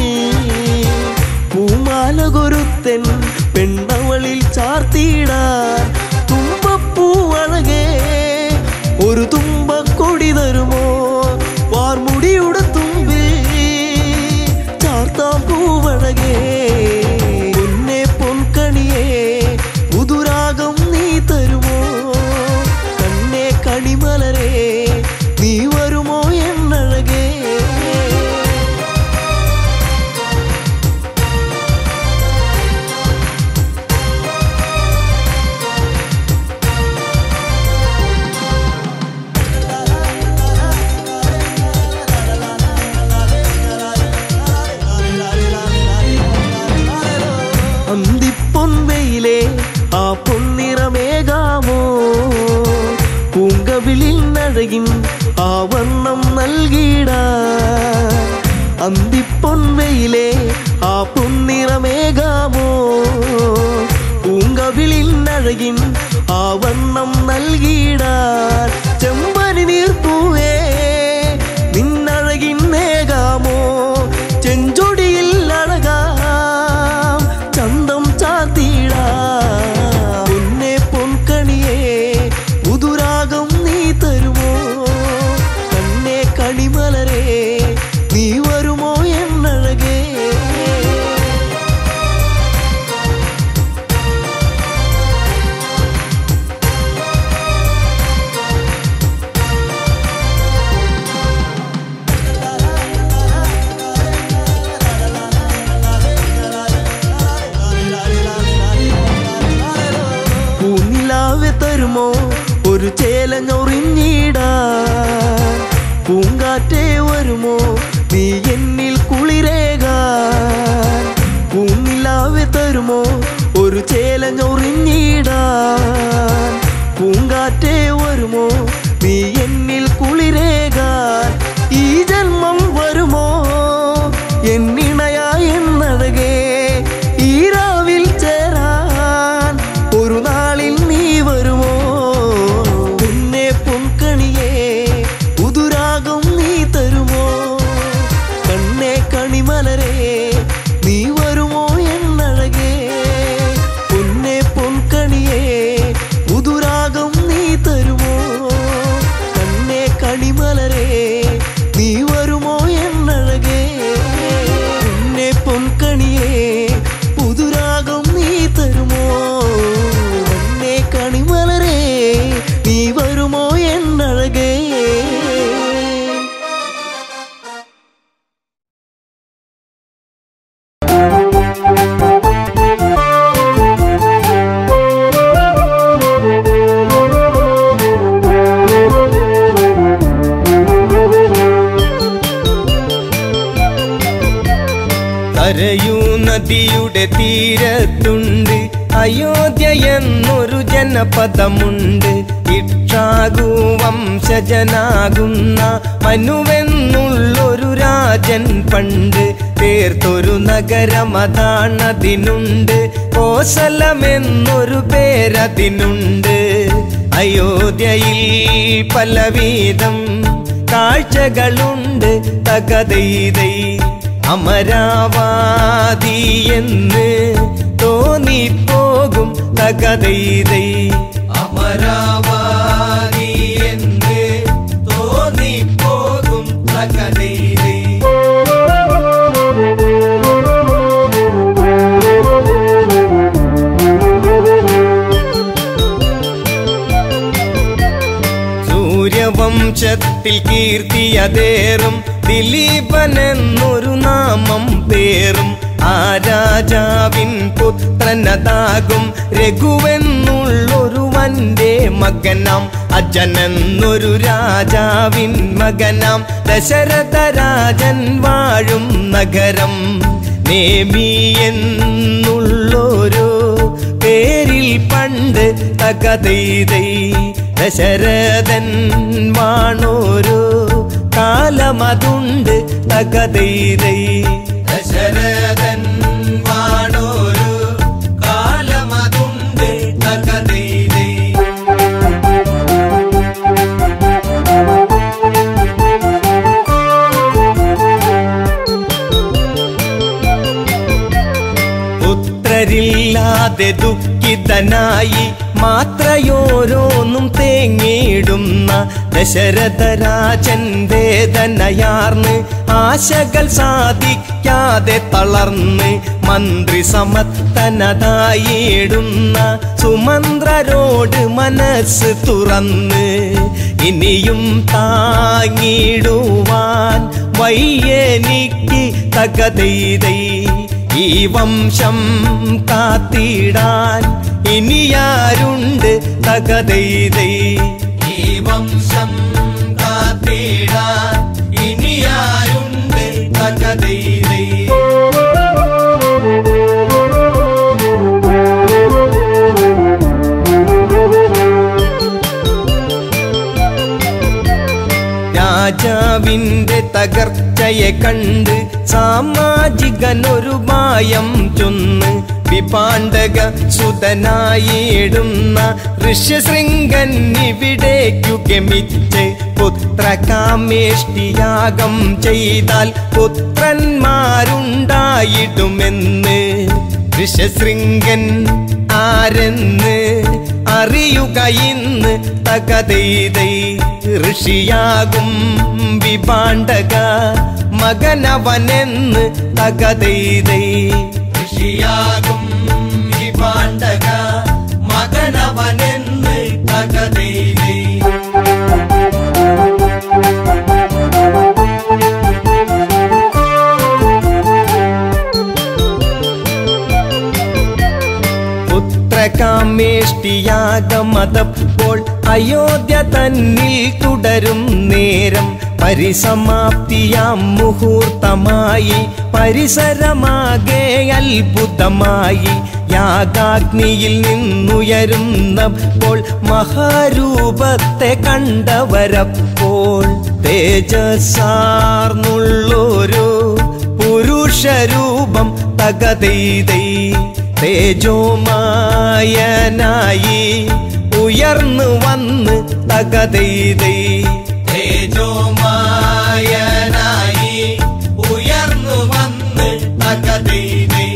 F: പൂമാല കൊരുത്തൻ പെണ്ണവളിൽ ചാർത്തിയിട തുമ്പപ്പൂവഴകേ ഒരു തുമ്പക്കൊടി തരുമോ വാർമുടിയുടെ തുമ്പിൽ ചാർത്താം പൂവഴകേ പൊന്നെ പൊൻകണിയേ പുതുരാഗം നീ തരുമോ കണ്ണേ കണിമലരേ നീ വരുമോ എന്നഴകേ അന്തിപ്പൊൻവെയിലെ ആ പൊന്നിറമേകാമോ പൂങ്കവിളിൽ നഴകിൻ ആ വണ്ണം നൽകിട അന്തിപ്പൊൻവെയിലെ ആ പൊന്നിറമേകാമോ പൂങ്കവിളിൽ നഴകിൻ ആ വണ്ണം നൽകിടാൻ ചെമ്പനി നീർപ്പൂവേ നിന്നഴകിൻ നേകാമോ ചെഞ്ചൊടിയിൽ അഴകാം ചന്തം ചാത്തിടാ പൊന്നെ പൊൻകണിയേ പുതുരാഗം നീ തരുമോ കണ്ണേ കണിമലരേ നീ വരുമോ എന്നഴകേ പൂനിലാവെ തരുമോ ഒരു ചേലഞ്ഞൊറിഞ്ഞിടാ പൂങ്കാറ്റേ വരുമോ നീ എന്നിൽ കുളിരേകാൻ പൂനിലാവെ തരുമോ ഒരു ചേലഞ്ഞൊറിഞ്ഞിടാ പൂങ്കാറ്റേ വരുമോ നീ എന്നിൽ കുളിരേകാൻ ഈ ജന്മം വരുമോ എന്നിണയാ എന്നഴകേ ഈ രാവിൽ ചേരാൻ ഒരു നാളിൽ നീ വരുമോ പിന്നെ പൊൻകണിയേ പുതുരാഗം നീ തരുമോ കണ്ണേ കണിമലരേ നീ വരുമോ എന്നഴകേ പൊന്നെ പൊൻകണിയേ പുതുരാഗം നീ തരുമോ കണ്ണേ കണിമലരേ നീ വരുമോ എന്നഴകേ പൊന്നെ പൊൻകണിയേ പുതുരാഗം നീ തരുമോ കണ്ണേ കണിമലരേ നീ വരുമോ എന്നഴകേ
G: കരയൂ നദിയുടെ തീരത്തുണ്ട് അയോധ്യ എന്നൊരു ജനപദമുണ്ട് ഇക്ഷാകു വംശജനാകുന്ന മനുവെന്നുള്ളൊരു രാജൻ പണ്ട് തീർത്തൊരു നഗരമതാണതിനുണ്ട് കോസലമെന്നൊരു പേരതിനുണ്ട് അയോധ്യയിൽ പലവിധം കാഴ്ചകളുണ്ട് തകതൈതൈ അമരാവാതി എന്ന് തോന്നിപ്പോകും തകതൈതൈ അമരാവാതി എന്ന് തോന്നിപ്പോകും തകതൈതൈ വംശത്തിൽ കീർത്തിയതേറും ദിലീപനെന്നൊരു നാമം പേറും ആ രാജാവിൻ പുത്രനതാകും രഘുവെന്നുള്ളൊരു വന്റെ മകനാം അജനെന്നൊരു രാജാവിൻ മകനാം ദശരഥ രാജൻ വാഴും നഗരം നേമി എന്നുള്ളൊരു പേരിൽ പണ്ട് തകതൈതൈ ദശരഥൻ വാണോരു കാലമതുണ്ട് തകതൈതൈ
A: ദശരഥൻ വാണോരു കാലമതുണ്ട് തകതൈതൈ
G: പുത്രരില്ലാതെ ദുഃഖിതനായി മാത്രയോരോന്നും തേങ്ങിയിടുന്ന ദശരഥരാജൻ വേദനയാർന്ന് ആശകൾ സാധിക്കാതെ തളർന്ന് മന്ത്രി സമത്തനതായിടുന്ന സുമന്ത്രരോട് മനസ്സ് തുറന്ന് ഇനിയും താങ്ങിടുവാൻ വയ്യെനിക്ക് തകതൈതൈ ഈ വംശം കാത്തിടാൻ ഇനിയാരുണ്ട് തകതൈതൈ
A: ഈ വംശം കാത്തിടാൻ ഇനിയാരുണ്ട് തകതൈതൈ
G: രാജാവിന്റെ തകർച്ചയെ കണ്ട് സാമാജികനൊരു മായം ചൊന്ന് വിപാണ്ഡക സുതനായിടുന്ന ഋഷ്യശൃംഗൻ ഇവിടേക്കു ഗമിച്ച് പുത്രകാമേഷ്ടിയാഗം ചെയ്താൽ പുത്രന്മാരുണ്ടായിടുമെന്ന് ഋഷ്യശൃംഗൻ ആരെന്ന് അറിയുക ഇന്ന് തകതൈതൈ ഋഷിയാകും വിപാണ്ഡക മകനവനെന്ന് തകതൈതൈ
A: ഋഷിയാകും ഈ പാണ്ഡക മകനവനെന്ന് തകതൈതൈ
G: പുത്രകാമേഷ്ടിയാഗമതപ്പോൾ അയോധ്യ തന്നിൽ തുടരും നേരം പരിസമാപ്തിയാം മുഹൂർത്തമായി പരിസരമാകെ അത്ഭുതമായി യാഗാഗ്നിയിൽ നിന്നുയരുന്നപ്പോൾ മഹാരൂപത്തെ കണ്ടവരപ്പോൾ തേജസാർന്നുള്ളൊരു പുരുഷരൂപം തകതൈതൈ തേജോമായനായി ഉയർന്നു വന്ന് തകതൈതൈ
A: തേജോമായനായി ഉയർന്നു വന്ന് തകതൈതൈ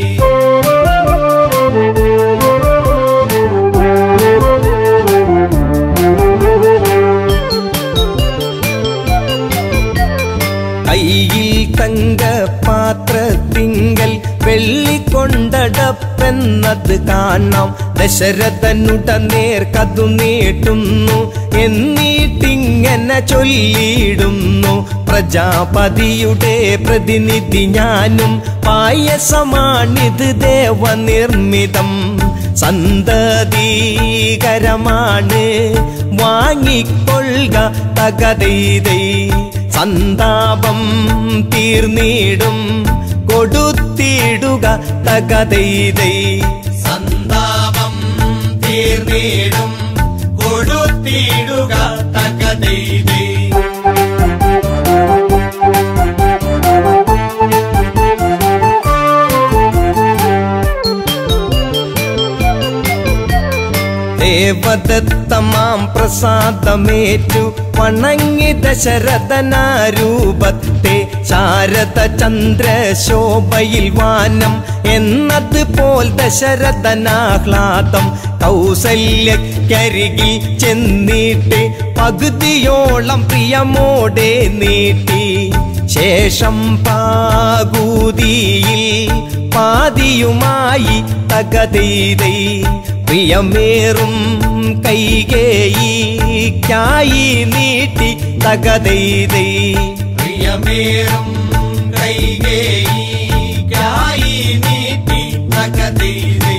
G: കയ്യിൽ തങ്ക പാത്രത്തിങ്കൽ വെള്ളിക്കൊണ്ടടപ്പെന്നത് കാണാം ദശരഥനുടനേർ കതു നീട്ടുന്നു എന്നിട്ടിങ്ങനെ ചൊല്ലിയിടുന്നു പ്രജാപതിയുടെ പ്രതിനിധി ഞാനും പായസമാണിത് ദേവനിർമ്മിതം സന്തതീകരമാണ് വാങ്ങിക്കൊള്ളുക തകതൈതൈ സന്താപം തീർന്നിടും കൊടുത്തിടുക തകതൈതൈ
A: സന്താപം തീർന്നിടും കൊടുത്തിടുക തകതൈതൈ
G: ദേവദത്തമാം പ്രസാദമേറ്റു വണങ്ങി ദശരഥനാരൂപത്തെ ശാരദ ചന്ദ്രശോഭയിൽ വാനം എന്നതുപോൽ ദശരഥനാഹ്ലാദം കൗസല്യക്കരികിൽ ചെന്നിട്ട് പകുതിയോളം പ്രിയമോടെ നീട്ടി ശേഷം പാകൂതിയിൽ പാതിയുമായി തകതീതൈ പ്രിയമേറും കൈകേയിക്കായി നീട്ടി തകതെയ്തൈ
A: പ്രിയമേറും കൈകേയിക്കായി നീട്ടി തകതീതേ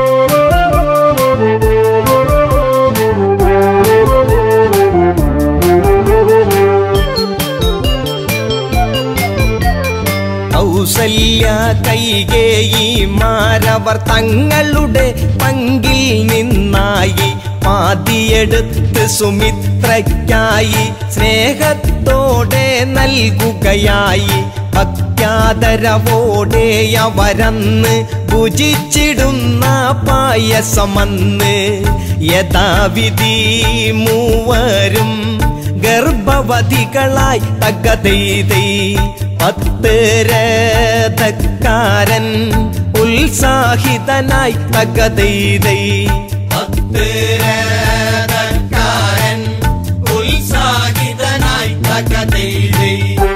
G: കൗസല്യ കൈകേയി മാരവർ തങ്ങളുടെ പങ്കിൽ നിന്നായി പാതിയെടുത്ത് സുമിത്രയ്ക്കായി സ്നേഹത്തോടെ നൽകുകയായി ഭക്യാദരവോടെ അവരന്ന് ഭുജിച്ചിടുന്ന പായസമന്ന് യഥാവിധി മൂവരും ഗർഭവതികളായി തകതെയ്തൈ പത്ത് രഥക്കാരൻ ഉത്സാഹിതനായി തകതെയ്തൈ
A: പത്ത് രഥക്കാരൻ ഉത്സാഹിതനായി തകതീതേ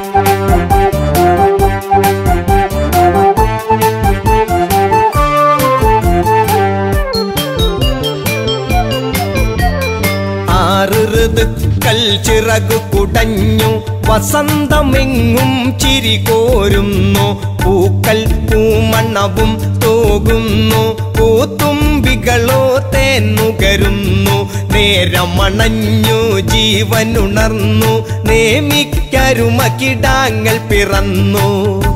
G: ആറ് ഋതുക്കൾ ചിറകു കുടഞ്ഞു വസന്തമെങ്ങും ചിരി കോരുന്നു പൂക്കൾ പൂമണ്ണവും തൂകുന്നു പൂത്തുമ്പികളോ തേന്നുകരുന്നു നേരമണഞ്ഞു ജീവനുണർന്നു നേമിക്കരുമകിടാങ്ങൾ പിറന്നു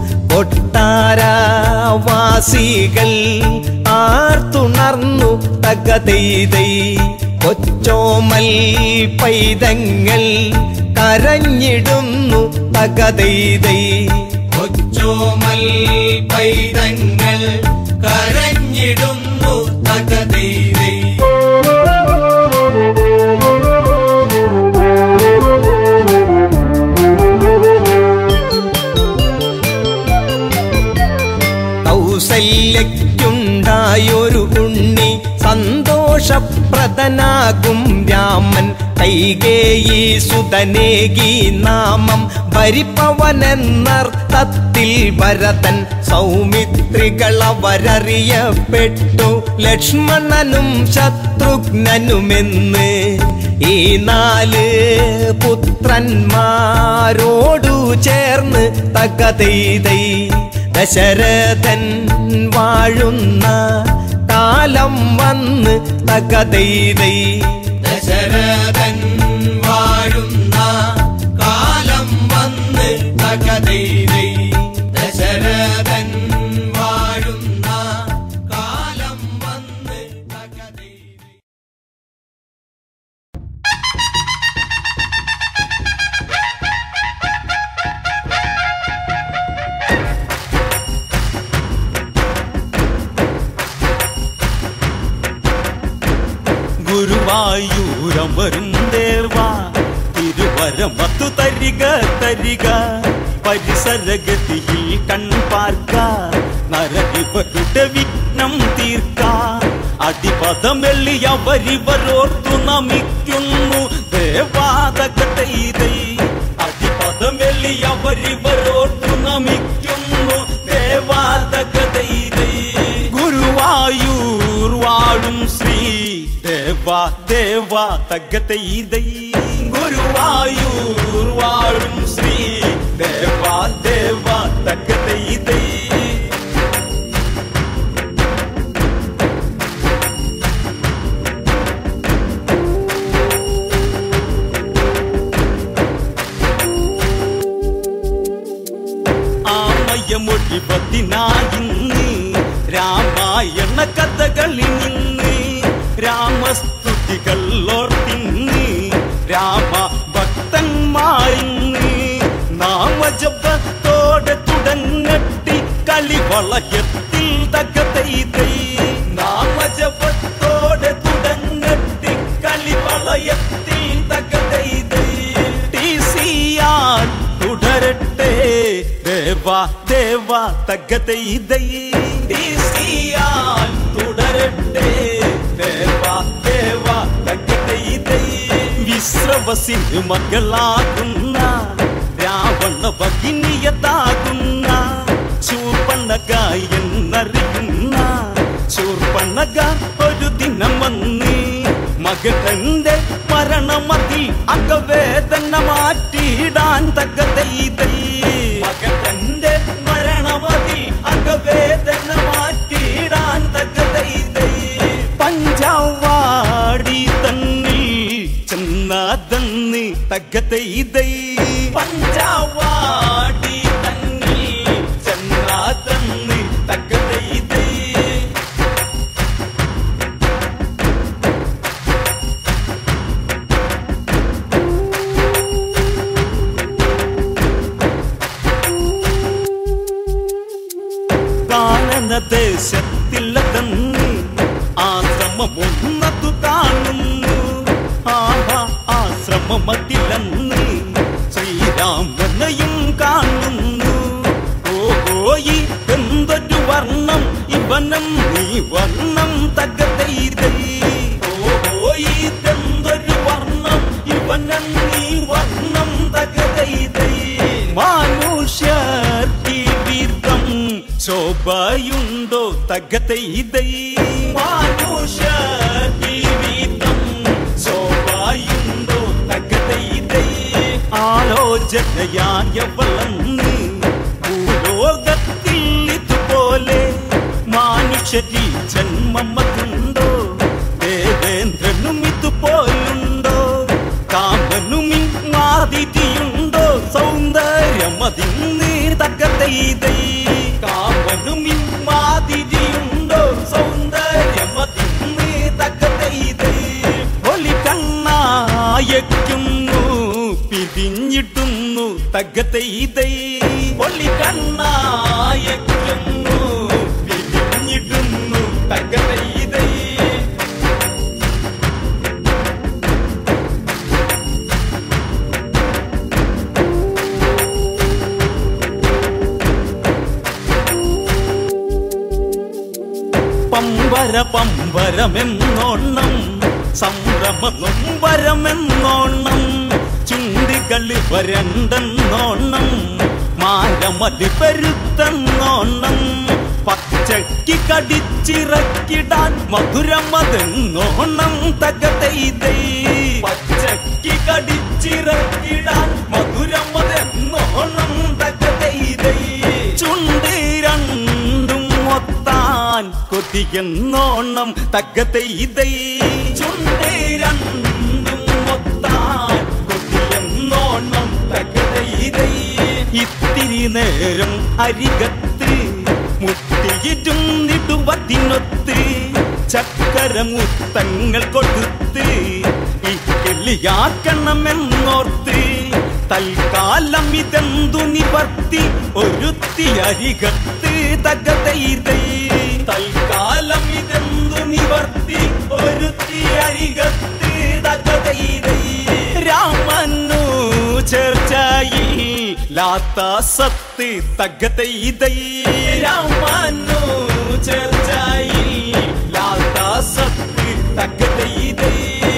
G: കൊട്ടാരവാസികൾ ആർത്തുണർന്നു തകതെയ്തൈ കൊച്ചോമൽ പൈതങ്ങൾ കരഞ്ഞിടുന്നു തകതെയ്തൈ
A: കൊച്ചോമൽ പൈതങ്ങൾ കരഞ്ഞിടുന്നു തകതീതേ
G: കൗസല്യയ്ക്കുണ്ടായൊരു ഉണ്ണി സന്തോഷപ്രദനാകും രാമൻ കൈകേയി സുതനേകി നാമം ഭരിപ്പവനെന്നർത്ഥത്തിൽ ഭരതൻ സൗമിത്രികളവരറിയപ്പെട്ടു ലക്ഷ്മണനും ശത്രുഘ്നനുമെന്ന് ഈ നാല് പുത്രന്മാരോടു ചേർന്ന് തകതെയ്തൈ ദശരഥൻ വാഴുന്ന കാലം വന്ന് തകതെയ്തൈ
A: ദശരഥൻ വാഴുന്ന കാലം വന്ന് തകതീതേ ദശരഥൻ വാഴുന്ന കാലം വന്ന് തകതീതേ
B: ഗുരുവായൂരമരും ദേവാ തിരുവരമത്തു തരിക തരിക പരിസരഗതിയിൽ കൺപാർക്ക നരകിവരുടെ വിഘ്നം തീർക്ക അടിപദമെള്ളിയവരിവരോർത്തു നമിക്കുന്നു ദേവാതകതൈതൈ അടിപദമെള്ളിയവരിവരോർത്തു നമിക്കുന്നു ദേവാതകതൈതൈ ഗുരുവായൂർ വാഴും ശ്രീ ദേവാ ദേവാ തകതൈതൈ ഗുരുവായൂർ വാഴും ശ്രീ ദേവാ ദേവാ തകതൈതൈ ആമയമൊഴിപത്തിനായിന്ന് രാമായണ കഥകളിൽ നിന്ന് രാമസ്തുതികൾ ഓർത്തിന്ന് രാമ ഭക്തന്മാരിന്ന് നാമജപത്തോടെ തുടങ്ങട്ടി കളിവളയത്തിൽ തകതൈതൈ നാമജപത്തോടെ തുടങ്ങട്ടി കളിവളയത്തിൽ തകതൈതൈ ടി സിയാൻ തുടരട്ടെ ദേവാ ദേവാ തകതൈതൈ ടി സിയാൻ തുടരട്ടെ ദേവാ ദേവാ തകതൈതൈ വിശ്രവസിന് മകളാകുന്ന രാവണ ഭഗിനിയതാകുന്ന ശൂർപ്പണക എന്നറിയുന്ന ശൂർപ്പണക ഒരു ദിനം മകന്റെ മരണമതിൽ അകവേദന മാറ്റിയിടാൻ തകതൈതൈ മകന്റെ മരണമതിൽ അകവേദന മാറ്റിയിടാൻ തകതൈതൈ പഞ്ചാവാടി തന്നിൽ ചെന്നാതന്നി തകതൈതൈ പഞ്ചാവാടി തന്നിൽ ചെന്നാതന്നി തകതൈതൈ കാനനദേശത്തില്ലതന്നി ആശ്രമമൊന്നതു കാണുന്നു ആഹാ ആശ്രമമതിലന്നി ശ്രീരാമനെയും കാണുന്നു ഓഹോയി എന്തൊരു വർണ്ണം ഇവനം നീ വർണ്ണം തകതൈതൈ ഓഹോയി എന്തൊരു വർണ്ണം ഇവനം നീ വർണ്ണം തകതൈതൈ മാനുഷ്യർ ജീവിതം ശോഭയുണ്ടോ തകതൈതൈ മാനുഷ്യർ ജീവിതം ശോഭയുണ്ടോ തകതൈതൈ ആലോചനയായ വളർന്ന് ഭൂലോകത്തിൽ ഇതുപോലെ മാനുഷ്യരി ജന്മമതുണ്ടോ ദേവേന്ദ്രനും ഇതുപോലുണ്ടോ കാമനും മാതിരിയുണ്ടോ സൗന്ദര്യമതിന്ന് തകതൈതൈ കാമനും മാതിരിയുണ്ടോ സൗന്ദര്യമതിന്ന് തകതൈതൈ ഒലി കണ്ണായക്കുന്നു പിരിഞ്ഞിട്ടുന്നു തകതൈതൈ ഒലി കണ്ണായക്കുന്നു പിരിഞ്ഞിട്ടുന്നു തകതൈതൈ പമ്പര പമ്പരമെന്നോണം സംഭ്രമ നൊമ്പരമെന്നോണം ചുണ്ടികളി വരണ്ടെന്നോണം മാരമതി പെരുത്തെന്നോണം പച്ചയ്ക്ക് കടിച്ചിറക്കിടാൻ മധുരമതെന്നോണം തകതൈതൈ പച്ചയ്ക്ക് കടിച്ചിറക്കിടാൻ മധുരമതെന്നോണം തകതൈതൈ ചുണ്ടി രണ്ടും ഒത്താൻ കൊതിയെന്നോണം തകതൈതൈ ചുണ്ടി രണ്ടും ഒത്താൻ കൊതിയെന്നോണം തകതൈതൈ ഇത്തിരി നേരം അരികത്ത് മുട്ടിയിരുന്നിടുവതിനൊത്ത് ചക്കരമുത്തങ്ങൾ കൊടുത്ത് ഈ കിളിയാക്കണമെന്നോർത്ത് തൽക്കാലം ഇതെന്തു നിവർത്തി ഒരുത്തി അരികത്ത് തകതൈതൈ തൽക്കാലം ഇതെന്തു നിവർത്തി ഒരുത്തി അരികത്ത് തകതൈതൈ രാമനു ചർച്ചയിൽ ലാത്ത സത്ത് തകതൈതൈ രാമനു ചർച്ചയിൽ ലാത്ത സത്ത് തകതൈതൈ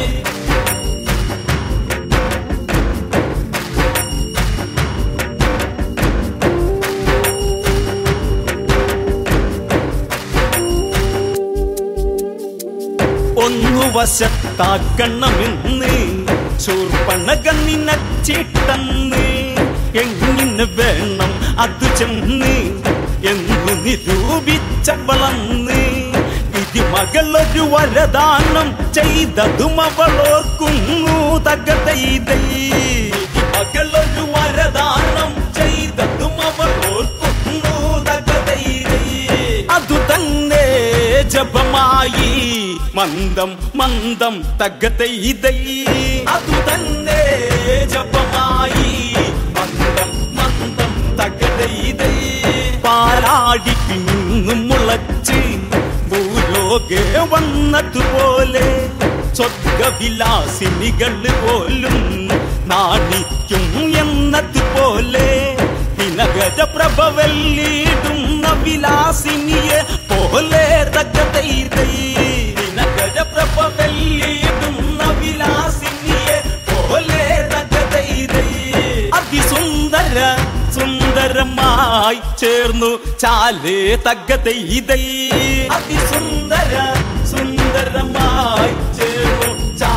B: ഒന്നു വശത്താക്കണമെന്ന് ശൂർപ്പണക നിനച്ചിട്ടെന്ന് എങ്ങനെ വേണം അത് ചെന്ന് എന്നു നിരൂപിച്ചവളന്ന് വിധി മകളൊരു വരദാനം ചെയ്തതും അവളോർക്കുന്നു തകതൈതൈ വിധി മകളൊരു വരദാനം ചെയ്തതും അവളോർക്കുന്നു തകതൈതൈ അതു തന്നെ ജപമായി മന്ദം മന്ദം തകതൈതൈ അതു തന്നെ ജപമായി മന്ദം മന്ദം തകതൈതൈ പാലാടി പിന്നും മുളച്ച് ഭൂലോകെ വന്നതുപോലെ സ്വർഗവിലാസിനികൾ പോലും നാണിക്കും എന്നതുപോലെ ദിനകര പ്രഭവല്ലിടുന്ന വിലാസിനിയെ പോലെ തകതൈതൈ ദിനകര പ്രഭവല്ലിടുന്ന വിലാസിനിയെ പോലെ തകതൈതൈ അതിസുന്ദര സുന്ദരമായി ചേർന്നു ചാലേ തകതൈതൈ അതിസുന്ദര സുന്ദരമായി ചേർന്നു ചാലേ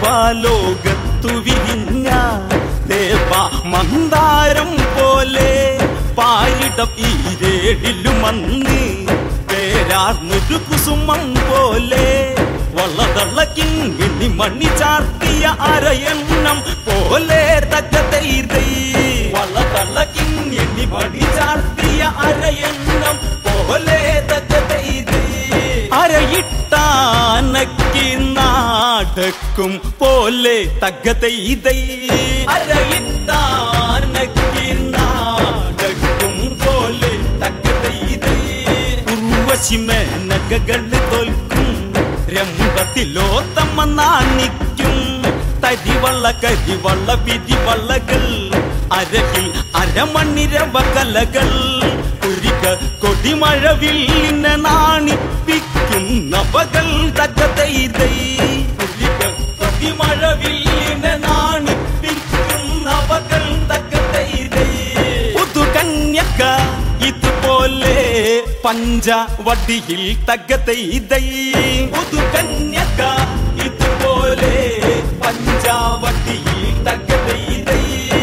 B: ദേവാലോകത്തു വിരിഞ്ഞ ദേവ മന്ദാരം പോലെ പാരിടം ഈരേടിലുമന്ന് പേരാർന്നൊരു കുസുമം പോലെ വള്ളതള്ളക്കിങ്ങിണി മണി ചാർത്തിയ അരയണ്ണം പോലെ തക്കതൈതൈ വള്ളതള്ളക്കിങ്ങിണി മണി ചാർത്തിയ അരയണ്ണം പോലെ തക്കതൈതൈ അരയിട്ടാനക്കി നാടക്കും പോലെ തകതൈതൈ അരയിട്ടാനക്കി നാടക്കും പോലെ തകതൈതൈ ഉർവശിമേനകൾ തോൽക്കും രംഗത്തിലോത്തമ്മ നാണിക്കും തരിവള്ള കരിവള്ള പിരിവള്ളകൾ അരകിൽ അരമണിരവ കലകൾ കുരിക കൊടിമഴവില്ലിന നാണിപ്പിക്കുന്നവകൾ തകതൈതൈ കുരിക കൊടിമഴവില്ലിന നാണിപ്പിക്കുന്നവകൾ തകതൈതൈ പുതുകന്യക ഇതുപോലെ പഞ്ചവടിയിൽ തകതൈതൈ പുതുകന്യക ഇതുപോലെ പഞ്ചവടിയിൽ തകതൈതൈ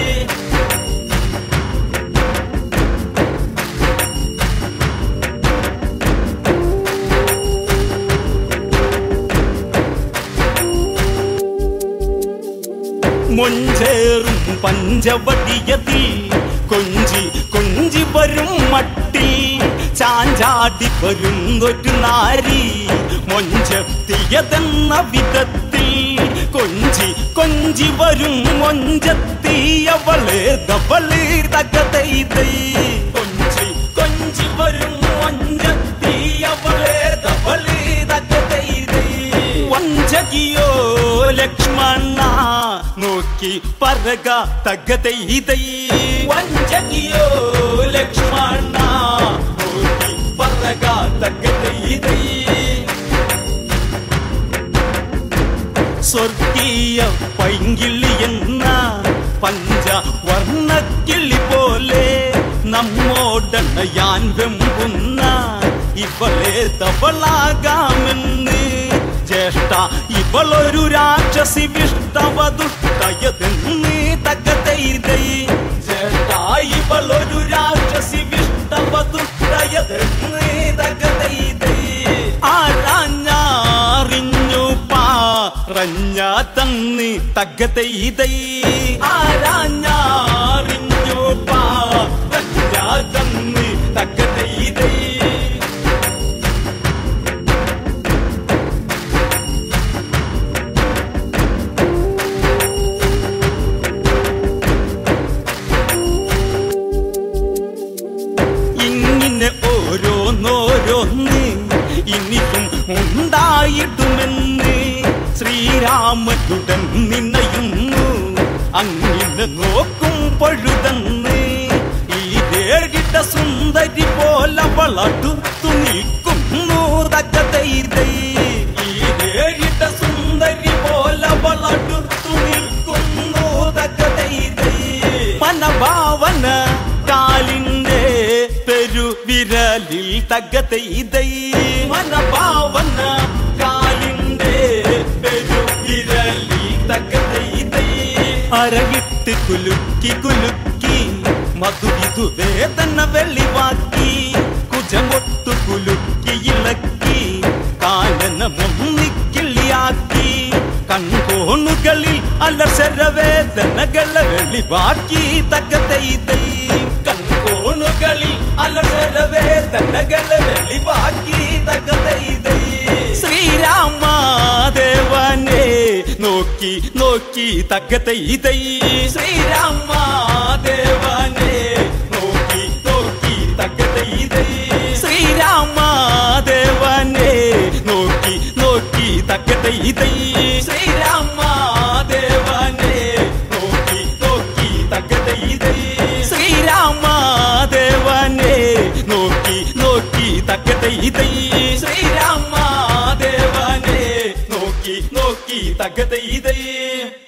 B: മൊഞ്ചേറും പഞ്ചവടിയതിൽ കൊഞ്ചി കൊഞ്ചി വരും മട്ടിൽ ചാഞ്ചാടി വരുന്നൊരു നാരി മൊഞ്ചെത്തിയതെന്ന വിധത്തിൽ കൊഞ്ചി കൊഞ്ചി വരും മൊഞ്ചെത്തിയവള് ദവള് തകതൈതൈ കൊഞ്ചി കൊഞ്ചി വരും മൊഞ്ചെത്തിയവള് ദവള് തകതൈതൈ വഞ്ചകിയോ ലക്ഷ്മണ നോക്കി പറക തകതൈതൈ വഞ്ചകിയോ ലക്ഷ്മണ നോക്കി പറക തകതൈതൈ സ്വർഗീയ പൈങ്കിളി എന്ന പഞ്ചവർണ്ണക്കിളി പോലെ നമ്മോടണയാൻ വെമ്പുന്ന ഇവളെ തവളാകാമെന്ന് ജ്യേഷ്ഠ ഇവളൊരു രാക്ഷസി വിഷ്ടവതുഷ്ടയതെന്ന് തകതൈതൈ ജ്യേഷ്ഠ ഇവളൊരു രാക്ഷസി വിഷ്ടവതുഷ്ടയതെന്ന് തകതൈതൈ ആരാഞ്ഞാറിഞ്ഞു പാറഞ്ഞ തന്നി തകതൈതൈ ആരാഞ്ഞാറിഞ്ഞു പാറഞ്ഞ തന്നി തകതൈതൈ ഇങ്ങനെ ഓരോന്നോരോന്ന് ഇനിയും ഉണ്ടായിടുമെന്ന് ശ്രീരാമനുടൻ നിന്നയുന്നു അങ്ങനെ നോക്കും പഴുതന്ന് ഈ േടിട്ട സുന്ദരി പോലെ വളർത്തുത്തു നിൽക്കുന്നു തകതൈതൈ ഈ േടിട്ട സുന്ദരി പോലെ വളർത്തുത്തു നിൽക്കുന്നു തകതൈതൈ മനഭാവന കാലിന്റെ പെരുവിരലിൽ തകതൈതൈ മനഭാവന കാലിന്റെ പെരുവിരലിൽ തകതൈതൈ അരയിട്ട് കുലുക്കി കുലുക്കി മധുവിധു വേദന വെളിവാക്കി കുജമൊട്ടു കുലുക്കി ഇളക്കി കാലന മുന്നിക്കിള്ളിയാക്കി കൺകോണുകളിൽ അലസരവേദനകളെ വെളിവാക്കി തകതൈതൈ കൺകോണുകളിൽ അലസരവേദനകളെ വെളിവാക്കി തകതൈതൈ ശ്രീരാമാദേവനെ നോക്കി നോക്കി തകതൈതൈ ശ്രീരാമാദേവനെ നോക്കി നോക്കി തകതൈതൈ ശ്രീരാമാദേവനെ നോക്കി നോക്കി തകതൈതൈ ശ്രീരാമാദേവനെ നോക്കി നോക്കി തകതൈതൈ ശ്രീരാമാദേവനെ നോക്കി നോക്കി തകതൈതൈ ശ്രീരാമാദേവനെ നോക്കി നോക്കി തകതൈതൈ